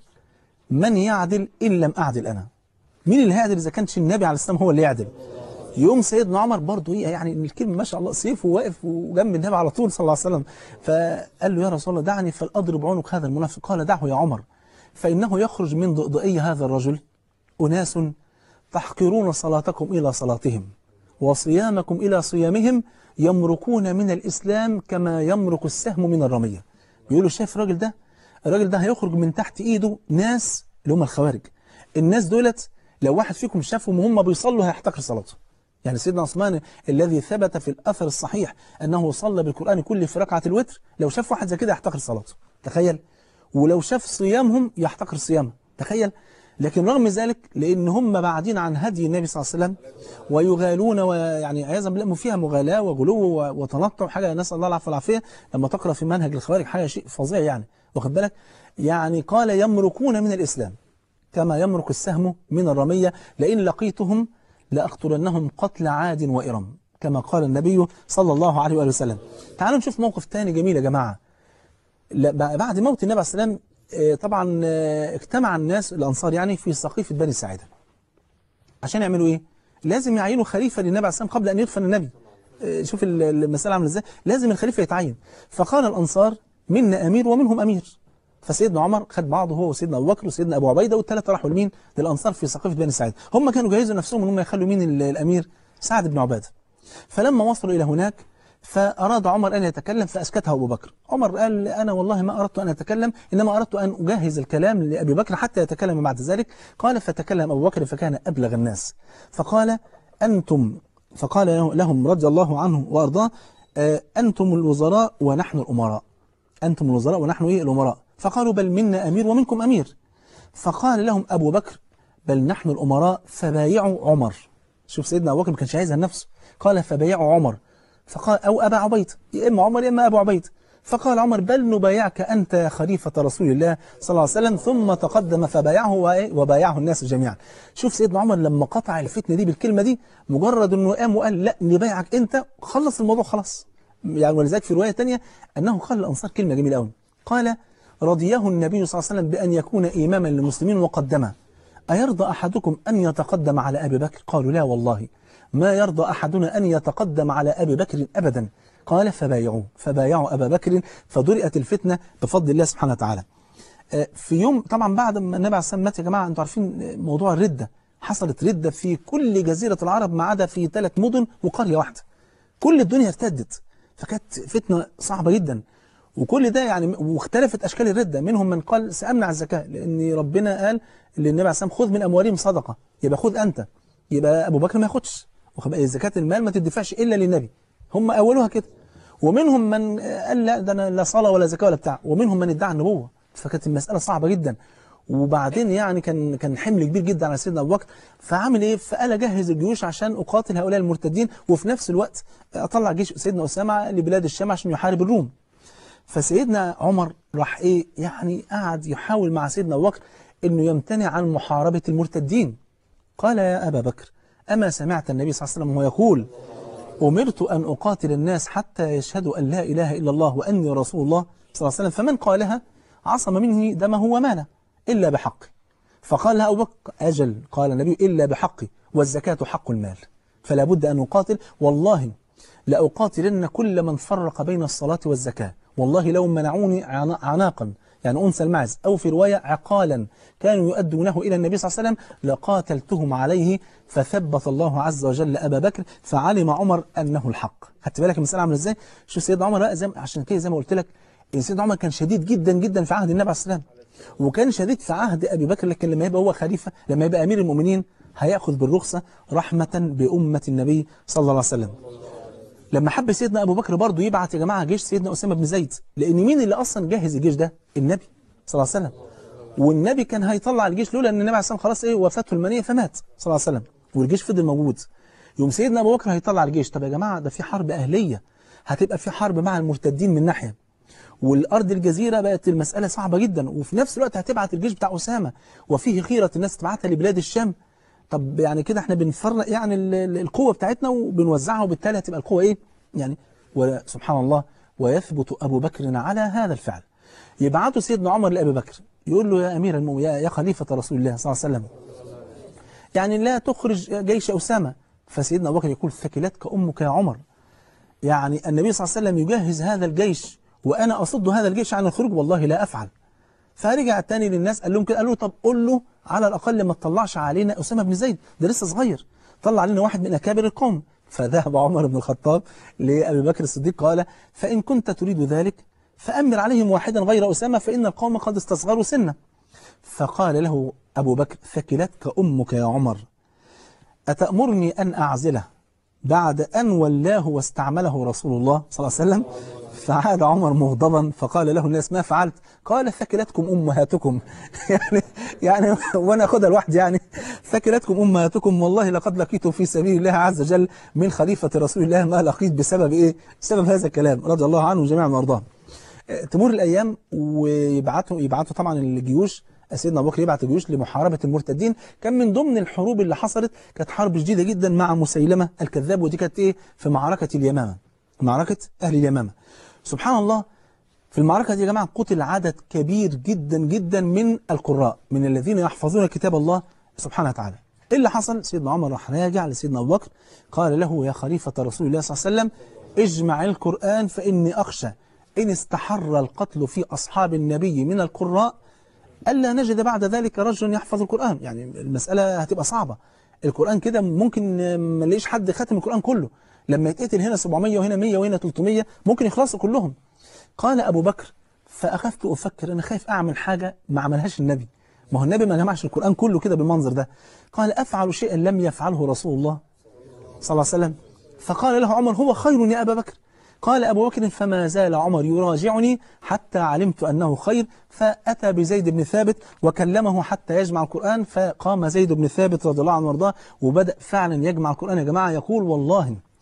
من يعدل إن لم أعدل أنا مين اللي هيعدل إذا كانش النبي عليه السلام هو اللي يعدل يوم سيدنا عمر برضه ايه يعني إن الكلمه ما شاء الله سيفه واقف وجنب النبي على طول صلى الله عليه وسلم فقال له يا رسول الله دعني فلاضرب عنق هذا المنافق قال دعه يا عمر فانه يخرج من ضئضئي هذا الرجل اناس تحقرون صلاتكم الى صلاتهم وصيامكم الى صيامهم يمرقون من الاسلام كما يمرق السهم من الرميه بيقولوا شايف الراجل ده الراجل ده هيخرج من تحت ايده ناس اللي هم الخوارج الناس دولت لو واحد فيكم شافهم وهم بيصلوا هيحتقر صلاته يعني سيدنا عثمان الذي ثبت في الأثر الصحيح أنه صلى بالقرآن كله في ركعة الوتر لو شاف واحد زي كده يحتقر صلاته تخيل ولو شاف صيامهم يحتقر صيامه تخيل لكن رغم ذلك لأن هم بعدين عن هدي النبي صلى الله عليه وسلم ويغالون ويعني عياذا بالله فيها مغالاة وغلو وتنطع حاجة نسأل الله العفو والعافية لما تقرأ في منهج الخوارج حاجة شيء فظيع يعني واخد بالك يعني قال يمرقون من الإسلام كما يمرق السهم من الرمية لئن لقيتهم لأقتلنهم قتل عاد وإرم كما قال النبي صلى الله عليه وآله وسلم تعالوا نشوف موقف تاني جميل يا جماعة لا- بعد موت النبي عليه السلام آه، طبعا آه، اجتمع الناس الأنصار يعني في سقيفة بني ساعدة عشان يعملوا إيه؟ لازم يعينوا خليفة للنبي عليه السلام قبل أن يدفن النبي آه، شوف ال- المسألة عاملة إزاي لازم الخليفة يتعين فقال الأنصار منا أمير ومنهم أمير فسيدنا عمر خد بعضه هو وسيدنا ابو بكر وسيدنا ابو عبيده والثلاثه راحوا لمين؟ للانصار في سقيفه بني سعيد، هم كانوا جهزوا نفسهم ان هم يخلوا مين ال- الامير؟ سعد بن عباده. فلما وصلوا الى هناك فاراد عمر ان يتكلم فاسكته ابو بكر، عمر قال انا والله ما اردت ان اتكلم انما اردت ان اجهز الكلام لابي بكر حتى يتكلم بعد ذلك، قال فتكلم ابو بكر فكان ابلغ الناس، فقال انتم فقال لهم رضي الله عنه وارضاه آه، انتم الوزراء ونحن الامراء. أنتم الوزراء ونحن إيه الأمراء فقالوا بل منا أمير ومنكم أمير فقال لهم أبو بكر بل نحن الأمراء فبايعوا عمر شوف سيدنا أبو بكر ما كانش عايزها لنفسه قال فبايعوا عمر فقال أو أبا عبيد يا إما عمر يا إما أبو عبيد فقال عمر بل نبايعك أنت يا خليفة رسول الله صلى الله عليه وسلم ثم تقدم فبايعه وإيه؟ وبايعه الناس جميعا شوف سيدنا عمر لما قطع الفتنة دي بالكلمة دي مجرد أنه قام وقال لا نبايعك أنت خلص الموضوع خلاص يعني ولذلك في رواية تانية أنه قال الأنصار كلمة جميلة قوي قال رضيه النبي صلى الله عليه وسلم بأن يكون إماما للمسلمين وقدمه أيرضى أحدكم أن يتقدم على أبي بكر قالوا لا والله ما يرضى أحدنا أن يتقدم على أبي بكر أبدا قال فبايعوه فبايعوا أبا بكر فدرئت الفتنة بفضل الله سبحانه وتعالى آه، في يوم طبعا بعد ما النبي عليه الصلاة والسلام مات يا جماعة أنتم عارفين آه، موضوع الردة حصلت ردة في كل جزيرة العرب ما عدا في ثلاث مدن وقرية واحدة كل الدنيا ارتدت فكانت فتنة صعبة جدا وكل ده يعني واختلفت أشكال الردة منهم من قال سأمنع الزكاة لأن ربنا قال للنبي عليه الصلاة والسلام خذ من أموالهم صدقة يبقى خذ أنت يبقى أبو بكر ما ياخدش واخد بالك؟ زكاة المال ما تدفعش إلا للنبي هم أولوها كده ومنهم من قال لا ده أنا لا صلاة ولا زكاة ولا بتاع ومنهم من ادعى النبوة فكانت المسألة صعبة جدا وبعدين يعني كان كان حمل كبير جدا على سيدنا ابو بكر فعمل ايه فقال اجهز الجيوش عشان اقاتل هؤلاء المرتدين وفي نفس الوقت اطلع جيش سيدنا اسامه لبلاد الشام عشان يحارب الروم فسيدنا عمر راح ايه يعني قعد يحاول مع سيدنا ابو بكر انه يمتنع عن محاربه المرتدين قال يا ابا بكر اما سمعت النبي صلى الله عليه وسلم وهو يقول أمرت أن أقاتل الناس حتى يشهدوا أن لا إله إلا الله وأني رسول الله صلى الله عليه وسلم فمن قالها عصم منه دمه وماله إلا بحقه فقال لها أبو بكر أجل قال النبي إلا بحقي والزكاة حق المال فلا بد أن أقاتل والله لأقاتلن كل من فرق بين الصلاة والزكاة والله لو منعوني عنا- عناقا يعني أنثى المعز أو في رواية عقالا كانوا يؤدونه إلى النبي صلى الله عليه وسلم لقاتلتهم عليه فثبت الله عز وجل أبا بكر فعلم عمر أنه الحق خدت بالك المسألة عامله إزاي شوف سيدنا عمر بقى زي ما- عشان كده زي ما قلت لك إن سيدنا عمر كان شديد جدا جدا في عهد النبي عليه الصلاة والسلام وكان شديد في عهد أبي بكر لكن لما يبقى هو خليفة لما يبقى أمير المؤمنين هيأخذ بالرخصة رحمة بأمة النبي صلى الله عليه وسلم لما حب سيدنا ابو بكر برضه يبعت يا جماعه جيش سيدنا اسامه بن زيد لان مين اللي اصلا جهز الجيش ده النبي صلى الله عليه وسلم والنبي كان هيطلع الجيش لولا ان النبي عليه الصلاه والسلام خلاص ايه وفاته المنيه فمات صلى الله عليه وسلم والجيش فضل موجود يوم سيدنا ابو بكر هيطلع الجيش طب يا جماعه ده في حرب اهليه هتبقى في حرب مع المرتدين من ناحيه والارض الجزيره بقت المساله صعبه جدا وفي نفس الوقت هتبعت الجيش بتاع اسامه وفيه خيره الناس تبعتها لبلاد الشام طب يعني كده احنا بنفرق يعني ال- ال- القوه بتاعتنا وبنوزعها وبالتالي هتبقى القوه ايه يعني وسبحان الله ويثبت ابو بكر على هذا الفعل يبعته سيدنا عمر لابي بكر يقول له يا امير المؤمنين يا يا خليفه رسول الله صلى الله عليه وسلم يعني لا تخرج جيش اسامه فسيدنا ابو بكر يقول ثكلتك امك يا عمر يعني النبي صلى الله عليه وسلم يجهز هذا الجيش وانا اصد هذا الجيش عن الخروج والله لا افعل فرجع تاني للناس قال لهم كده قال له طب قول له على الاقل ما تطلعش علينا اسامه بن زيد ده لسه صغير طلع علينا واحد من اكابر القوم فذهب عمر بن الخطاب لابي بكر الصديق قال فان كنت تريد ذلك فامر عليهم واحدا غير اسامه فان القوم قد استصغروا سنه فقال له ابو بكر ثكلتك امك يا عمر أتأمرني أن أعزله بعد أن ولاه واستعمله رسول الله صلى الله عليه وسلم فعاد عمر مغضبا فقال له الناس ما فعلت قال ثكلتكم أمهاتكم يعني يعني وأنا أخذها لوحدي يعني ثكلتكم أمهاتكم والله لقد لقيت في سبيل الله عز وجل من خليفة رسول الله ما لقيت بسبب إيه بسبب هذا الكلام رضي الله عنه جميعا وأرضاهم تمر الايام ويبعتوا يبعتوا طبعا الجيوش سيدنا ابو بكر يبعت الجيوش لمحاربه المرتدين كان من ضمن الحروب اللي حصلت كانت حرب شديده جدا مع مسيلمه الكذاب ودي كانت ايه في معركه اليمامه معركه اهل اليمامه سبحان الله في المعركة دي يا جماعة قتل عدد كبير جدا جدا من القراء من الذين يحفظون كتاب الله سبحانه وتعالى ايه اللي حصل سيدنا عمر راح راجع لسيدنا ابو بكر قال له يا خليفة رسول الله صلى الله عليه وسلم اجمع القرآن فإني أخشى إن استحر القتل في أصحاب النبي من القراء ألا نجد بعد ذلك رجل يحفظ القرآن يعني المسألة هتبقى صعبة القرآن كده ممكن ما نلاقيش حد ختم القرآن كله لما يتقتل هنا 700 وهنا 100 وهنا 300 ممكن يخلصوا كلهم قال أبو بكر فأخذت أفكر أنا خايف أعمل حاجة ما عملهاش النبي ما هو النبي ما جمعش القرآن كله كده بالمنظر ده قال أفعل شيئا لم يفعله رسول الله صلى الله عليه وسلم فقال له عمر هو خير يا أبا بكر قال أبو بكر فما زال عمر يراجعني حتى علمت أنه خير فأتى بزيد بن ثابت وكلمه حتى يجمع القرآن فقام زيد بن ثابت رضي الله عنه وارضاه وبدأ فعلا يجمع القرآن يا جماعة يقول والله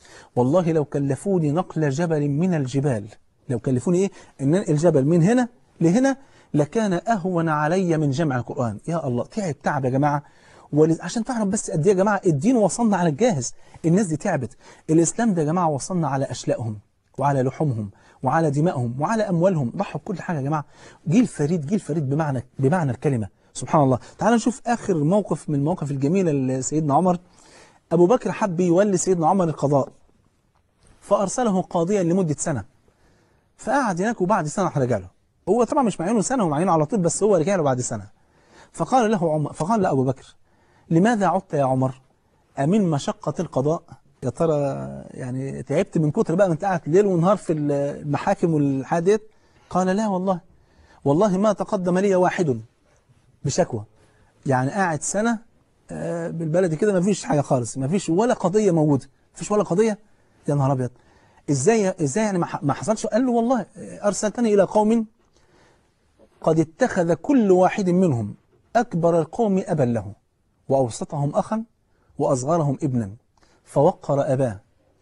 والله لو كلفوني نقل جبل من الجبال لو كلفوني ايه ان انقل الجبل من هنا لهنا لكان اهون علي من جمع القران يا الله تعب تعب يا جماعه ولز... عشان تعرف بس قد ايه يا جماعه الدين وصلنا على الجاهز الناس دي تعبت الاسلام ده يا جماعه وصلنا على اشلائهم وعلى لحومهم وعلى دمائهم وعلى اموالهم ضحوا بكل حاجه يا جماعه جيل فريد جيل فريد بمعنى بمعنى الكلمه سبحان الله تعال نشوف اخر موقف من المواقف الجميله لسيدنا عمر ابو بكر حب يولي سيدنا عمر القضاء فارسله قاضيا لمده سنه فقعد هناك وبعد سنه رجع له هو طبعا مش معينه سنه ومعينه على طول بس هو رجع له بعد سنه فقال له عمر فقال لابو بكر لماذا عدت يا عمر أمن مشقة القضاء يا ترى يعني تعبت من كتر بقى ما انت قاعد ليل ونهار في المحاكم والحادث قال لا والله والله ما تقدم لي واحد بشكوى يعني قاعد سنة آه، بالبلدي كده ما فيش حاجة خالص ما فيش ولا قضية موجودة ما فيش ولا قضية يا نهار أبيض ازاي ازاي يعني ما ح- ما حصلش قال له والله أرسلتني إلى قوم قد اتخذ كل واحد منهم أكبر القوم أبا له وأوسطهم أخا وأصغرهم ابنا فوقر أباه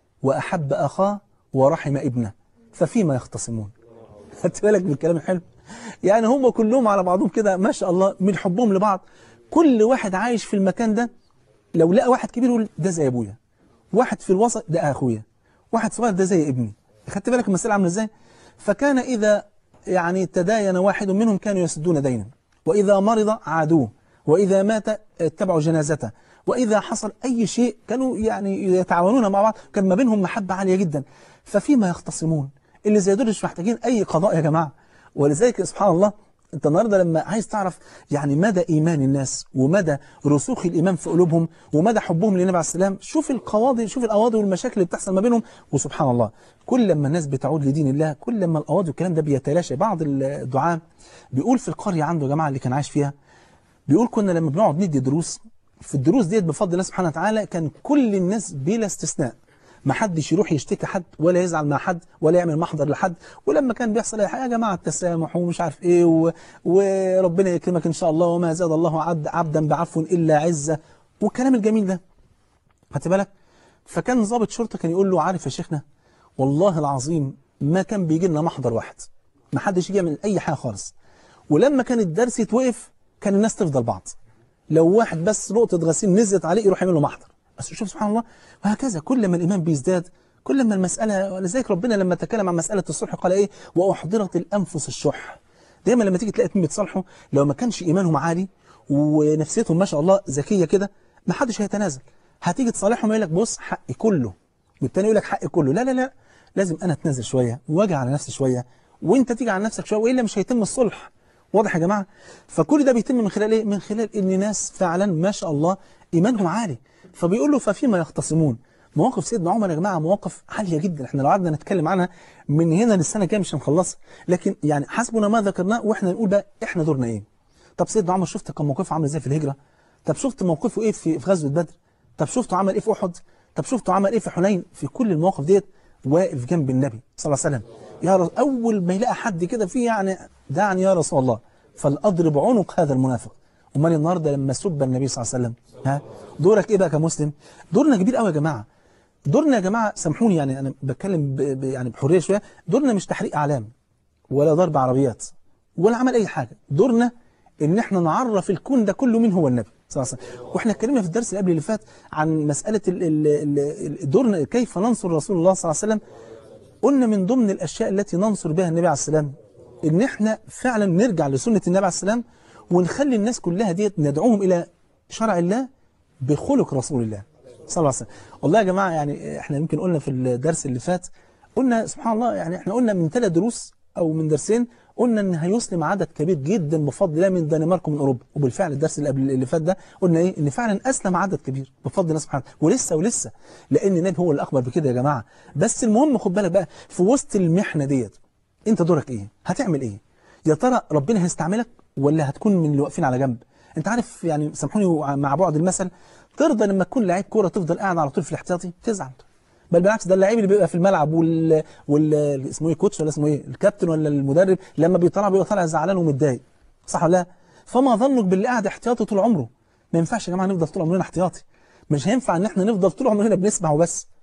وأحب أخاه ورحم ابنه ففيما يختصمون خدت بالك من الكلام الحلو يعني هم كلهم على بعضهم كده ما شاء الله من حبهم لبعض كل واحد عايش في المكان ده لو لقى واحد كبير يقول ده زي ابويا واحد في الوسط ده اخويا واحد صغير ده زي ابني خدت بالك المسألة عامله ازاي فكان إذا يعني تداين واحد منهم كانوا يسدون دينا وإذا مرض عادوه وإذا مات اتبعوا جنازته وإذا حصل أي شيء كانوا يعني يتعاونون مع بعض كان ما بينهم محبة عالية جدا ففيما يختصمون اللي زي دول مش محتاجين أي قضاء يا جماعة ولذلك سبحان الله انت النهارده لما عايز تعرف يعني مدى ايمان الناس ومدى رسوخ الايمان في قلوبهم ومدى حبهم للنبي عليه السلام شوف القواضي شوف القواضي والمشاكل اللي بتحصل ما بينهم وسبحان الله كل لما الناس بتعود لدين الله كل لما القواضي والكلام ده بيتلاشى بعض الدعاء بيقول في القريه عنده يا جماعه اللي كان عايش فيها بيقول كنا لما بنقعد ندي دروس في الدروس ديت بفضل الله سبحانه وتعالى كان كل الناس بلا استثناء ما حدش يروح يشتكي حد ولا يزعل مع حد ولا يعمل محضر لحد ولما كان بيحصل اي حاجه يا جماعه التسامح ومش عارف ايه و... وربنا يكرمك ان شاء الله وما زاد الله عبد عبدا بعفو الا عزه والكلام الجميل ده خدت بالك فكان ضابط شرطه كان يقول له عارف يا شيخنا والله العظيم ما كان بيجي لنا محضر واحد ما حدش يجي يعمل اي حاجه خالص ولما كان الدرس يتوقف كان الناس تفضل بعض لو واحد بس نقطه غسيل نزلت عليه يروح يعمل له محضر بس شوف سبحان الله وهكذا كل ما الإيمان بيزداد كل ما المسألة ولذلك ربنا لما تكلم عن مسألة الصلح قال إيه وأحضرت الأنفس الشح دايما لما تيجي تلاقي اتنين بيتصالحوا لو ما كانش إيمانهم عالي ونفسيتهم ما شاء الله ذكية كده ما حدش هيتنازل هتيجي تصالحهم يقول لك بص حقي كله والتاني يقول لك حقي كله لا لا لا لازم أنا أتنازل شوية واجي على نفسي شوية وأنت تيجي على نفسك شوية وإلا مش هيتم الصلح واضح يا جماعة فكل ده بيتم من خلال إيه من خلال إن ناس فعلا ما شاء الله إيمانهم عالي فبيقول له ففيما يختصمون مواقف سيدنا عمر يا جماعه مواقف عاليه جدا احنا لو قعدنا نتكلم عنها من هنا للسنه الجايه مش هنخلصها لكن يعني حسبنا ما ذكرناه واحنا نقول بقى احنا دورنا ايه طب سيدنا عمر شفت كان موقفه عامل ازاي في الهجره طب شفت موقفه ايه في في غزوه بدر طب شفته عمل ايه في احد طب شفته عمل ايه في حنين في كل المواقف ديت واقف جنب النبي صلى الله عليه وسلم يا رسول اول ما يلاقي حد كده فيه يعني دعني يا رسول الله فلاضرب عنق هذا المنافق امال النهارده لما سب النبي صلى الله عليه وسلم ها دورك ايه بقى كمسلم دورنا كبير قوي يا جماعه دورنا يا جماعه سامحوني يعني انا بتكلم ب... ب... يعني بحريه شويه دورنا مش تحريق اعلام ولا ضرب عربيات ولا عمل اي حاجه دورنا ان احنا نعرف الكون ده كله مين هو النبي صلى الله عليه وسلم واحنا اتكلمنا في الدرس اللي قبل اللي فات عن مساله ال... ال... ال... دورنا كيف ننصر رسول الله صلى الله عليه وسلم قلنا من ضمن الاشياء التي ننصر بها النبي عليه السلام ان احنا فعلا نرجع لسنه النبي عليه السلام ونخلي الناس كلها ديت ندعوهم الى شرع الله بخلق رسول الله صلى الله عليه وسلم والله يا جماعة يعني احنا يمكن قلنا في الدرس اللي فات قلنا سبحان الله يعني احنا قلنا من ثلاث دروس او من درسين قلنا ان هيسلم عدد كبير جدا بفضل الله من الدنمارك ومن اوروبا وبالفعل الدرس اللي قبل اللي فات ده قلنا ايه ان فعلا اسلم عدد كبير بفضل الله سبحانه ولسه ولسه لان النبي هو اللي اخبر بكده يا جماعه بس المهم خد بالك بقى في وسط المحنه ديت انت دورك ايه هتعمل ايه يا ترى ربنا هيستعملك ولا هتكون من اللي واقفين على جنب انت عارف يعني سامحوني مع بعض المثل ترضى لما تكون لعيب كوره تفضل قاعد على طول في الاحتياطي تزعل بل بالعكس ده اللعيب اللي بيبقى في الملعب وال, وال... اسمه ايه كوتش ولا اسمه ايه الكابتن ولا المدرب لما بيطلع بيبقى طالع زعلان ومتضايق صح ولا لا فما ظنك باللي قاعد احتياطي طول عمره ما ينفعش يا جماعه نفضل طول عمرنا احتياطي مش هينفع ان احنا نفضل طول عمرنا بنسمع وبس لا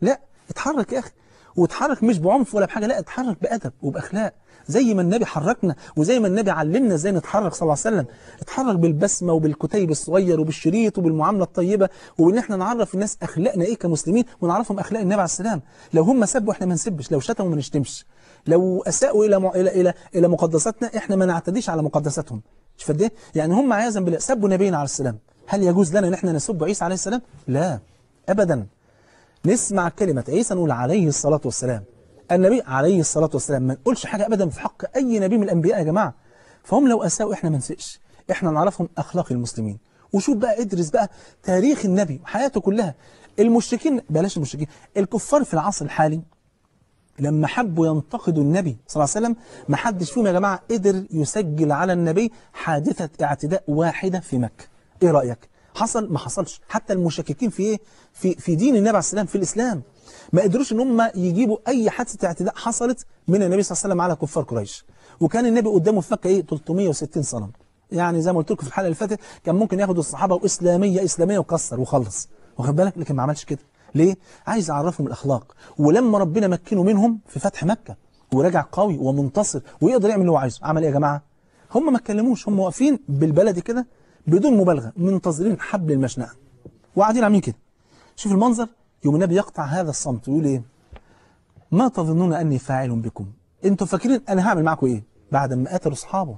اتحرك يا اخي واتحرك مش بعنف ولا بحاجه لا اتحرك بادب وباخلاق زي ما النبي حركنا وزي ما النبي علمنا ازاي نتحرك صلى الله عليه وسلم اتحرك بالبسمه وبالكتيب الصغير وبالشريط وبالمعامله الطيبه وان احنا نعرف الناس اخلاقنا ايه كمسلمين ونعرفهم اخلاق النبي عليه السلام لو هم سبوا احنا ما نسبش لو شتموا ما نشتمش لو اساءوا الى مع... الى الى الى مقدساتنا احنا ما نعتديش على مقدساتهم شوف قد ايه يعني هم عياذا بالله سبوا نبينا عليه السلام هل يجوز لنا ان احنا نسب عيسى عليه السلام لا ابدا نسمع كلمة عيسى نقول عليه الصلاة والسلام النبي عليه الصلاة والسلام ما نقولش حاجة أبدا في حق أي نبي من الأنبياء يا جماعة فهم لو أساءوا إحنا ما نسئش إحنا نعرفهم أخلاق المسلمين وشوف بقى ادرس بقى تاريخ النبي وحياته كلها المشركين بلاش المشركين الكفار في العصر الحالي لما حبوا ينتقدوا النبي صلى الله عليه وسلم ما حدش فيهم يا جماعة قدر يسجل على النبي حادثة اعتداء واحدة في مكة ايه رأيك حصل ما حصلش حتى المشككين في ايه في في دين النبي عليه السلام في الإسلام ما قدروش ان هم يجيبوا اي حادثة اعتداء حصلت من النبي صلى الله عليه وسلم على كفار قريش وكان النبي قدامه في مكة ايه 360 صنم يعني زي ما قلت لكم في الحلقة اللي فاتت كان ممكن ياخد الصحابة وإسلامية إسلامية وكسر وخلص واخد بالك لكن ما عملش كده ليه عايز يعرفهم الأخلاق ولما ربنا مكنه منهم في فتح مكة ورجع قوي ومنتصر ويقدر يعمل اللي هو عايزه عمل ايه يا جماعة هم ما اتكلموش هم واقفين بالبلدي كده بدون مبالغة منتظرين حبل المشنقة وقاعدين عاملين كده شوف المنظر يوم النبي يقطع هذا الصمت ويقول ايه ما تظنون أني فاعل بكم انتوا فاكرين أنا هعمل معكم ايه بعد ما قتلوا أصحابه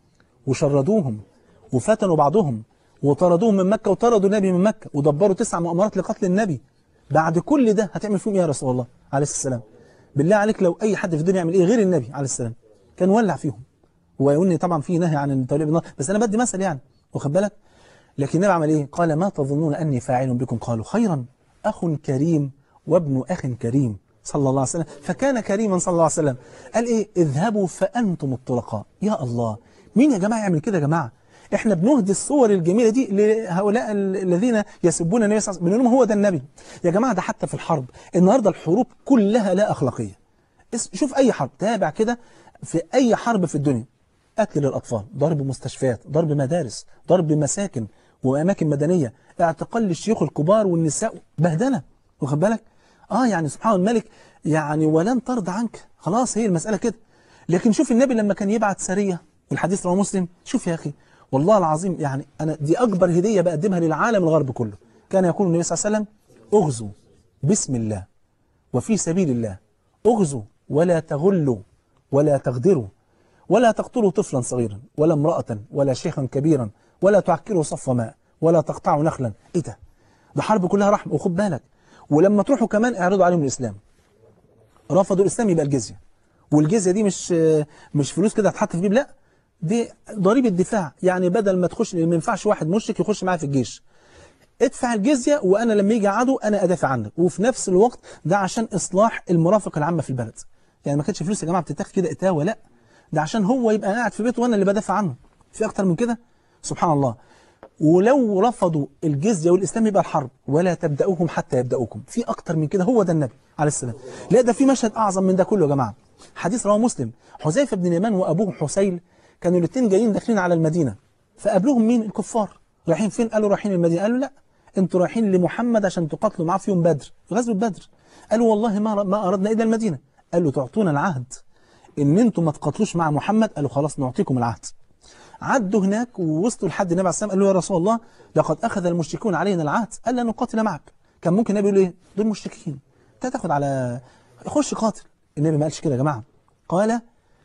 وشردوهم وفتنوا بعضهم وطردوهم من مكة وطردوا النبي من مكة ودبروا تسع مؤامرات لقتل النبي بعد كل ده هتعمل فيهم ايه يا رسول الله عليه السلام بالله عليك لو أي حد في الدنيا يعمل ايه غير النبي عليه السلام كان ولع فيهم ويقول طبعا في نهي عن الطريق بالنار بس أنا بدي مثل يعني واخد بالك لكن النبي عمل ايه قال ما تظنون أني فاعل بكم قالوا خيرا أخ كريم وابن أخ كريم صلى الله عليه وسلم فكان كريما صلى الله عليه وسلم قال ايه اذهبوا فأنتم الطلقاء يا الله مين يا جماعة يعمل كده يا جماعة احنا بنهدي الصور الجميلة دي لهؤلاء ال- الذين يسبون النبي صلى الله عليه وسلم بنقول لهم هو ده النبي يا جماعة ده حتى في الحرب النهاردة الحروب كلها لا أخلاقية اس- شوف أي حرب تابع كده في أي حرب في الدنيا قتل للأطفال ضرب مستشفيات ضرب مدارس ضرب مساكن وأماكن مدنية اعتقال للشيوخ الكبار والنساء بهدلة واخد بالك اه يعني سبحان الملك يعني ولن ترضى عنك خلاص هي المسألة كده لكن شوف النبي لما كان يبعت سرية والحديث رواه مسلم شوف يا أخي والله العظيم يعني أنا دي أكبر هدية بقدمها للعالم الغرب كله كان يقول النبي صلى الله عليه وسلم اغزوا بسم الله وفي سبيل الله اغزوا ولا تغلوا ولا تغدروا ولا تقتلوا طفلا صغيرا ولا امرأة ولا شيخا كبيرا ولا تعكروا صف ماء ولا تقطعوا نخلا ايه ده ده حرب كلها رحمة وخد بالك ولما تروحوا كمان اعرضوا عليهم الإسلام رفضوا الإسلام يبقى الجزية والجزية دي مش مش فلوس كده هتحط في جيب لا دي ضريبة دفاع يعني بدل ما تخش ما ينفعش واحد مشرك يخش معايا في الجيش ادفع الجزية وأنا لما يجي عدو أنا أدافع عنك وفي نفس الوقت ده عشان إصلاح المرافق العامة في البلد يعني ما كانتش فلوس يا جماعة بتتاخد كده إتاوة لا ده عشان هو يبقى قاعد في بيته وأنا اللي بدافع عنه في أكتر من كده سبحان الله ولو رفضوا الجزية والإسلام يبقى الحرب ولا تبدأوهم حتى يبدأوكم في أكتر من كده هو ده النبي عليه السلام لا ده في مشهد أعظم من ده كله يا جماعة حديث رواه مسلم حذيفة بن اليمان وأبوه حسين كانوا الاثنين جايين داخلين على المدينة فقابلوهم مين الكفار رايحين فين قالوا رايحين المدينة قالوا لا انتوا رايحين لمحمد عشان تقاتلوا معاه في يوم بدر في غزوة بدر قالوا والله ما ما أردنا إلا المدينة قالوا تعطونا العهد ان انتوا ما تقاتلوش مع محمد قالوا خلاص نعطيكم العهد عدوا هناك ووصلوا لحد النبي عليه السلام قالوا يا رسول الله لقد أخذ المشركون علينا العهد ألا نقاتل معك كان ممكن النبي يقول إيه دول مشركين أنت تاخد على خش قاتل النبي ما قالش كده يا جماعة قال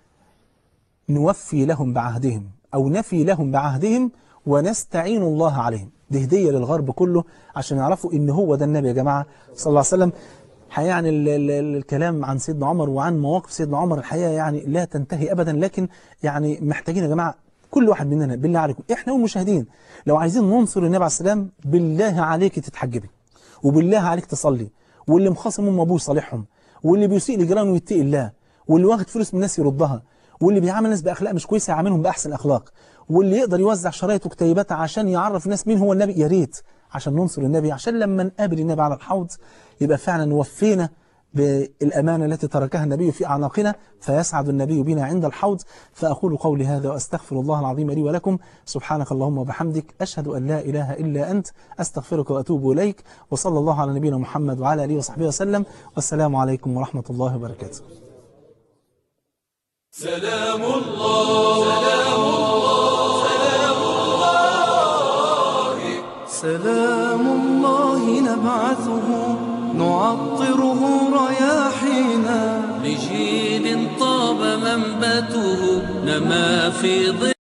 نوفي لهم بعهدهم أو نفي لهم بعهدهم ونستعين الله عليهم دي هدية للغرب كله عشان يعرفوا إن هو ده النبي يا جماعة صلى الله عليه وسلم الحقيقة يعني ال ال ال الكلام عن سيدنا عمر وعن مواقف سيدنا عمر الحقيقة يعني لا تنتهي أبدا لكن يعني محتاجين يا جماعة كل واحد مننا بالله عليكم احنا والمشاهدين لو عايزين ننصر النبي عليه السلام بالله عليك تتحجبي وبالله عليك تصلي واللي مخاصم ام ابوه يصالحهم واللي بيسيء لجيرانه يتقي الله واللي واخد فلوس من الناس يردها واللي بيعامل الناس باخلاق مش كويسه يعاملهم باحسن اخلاق واللي يقدر يوزع شرايط وكتيبات عشان يعرف الناس مين هو النبي يا ريت عشان ننصر النبي عشان لما نقابل النبي على الحوض يبقى فعلا وفينا بالأمانة التي تركها النبي في أعناقنا فيسعد النبي بنا عند الحوض فأقول قولي هذا وأستغفر الله العظيم لي ولكم سبحانك اللهم وبحمدك أشهد أن لا إله إلا أنت أستغفرك وأتوب إليك وصلى الله على نبينا محمد وعلى آله وصحبه وسلم والسلام عليكم ورحمة الله وبركاته سلام الله سلام الله سلام الله سلام الله نبعثه نعطره رياحينا لجيل طاب منبته نما في ظل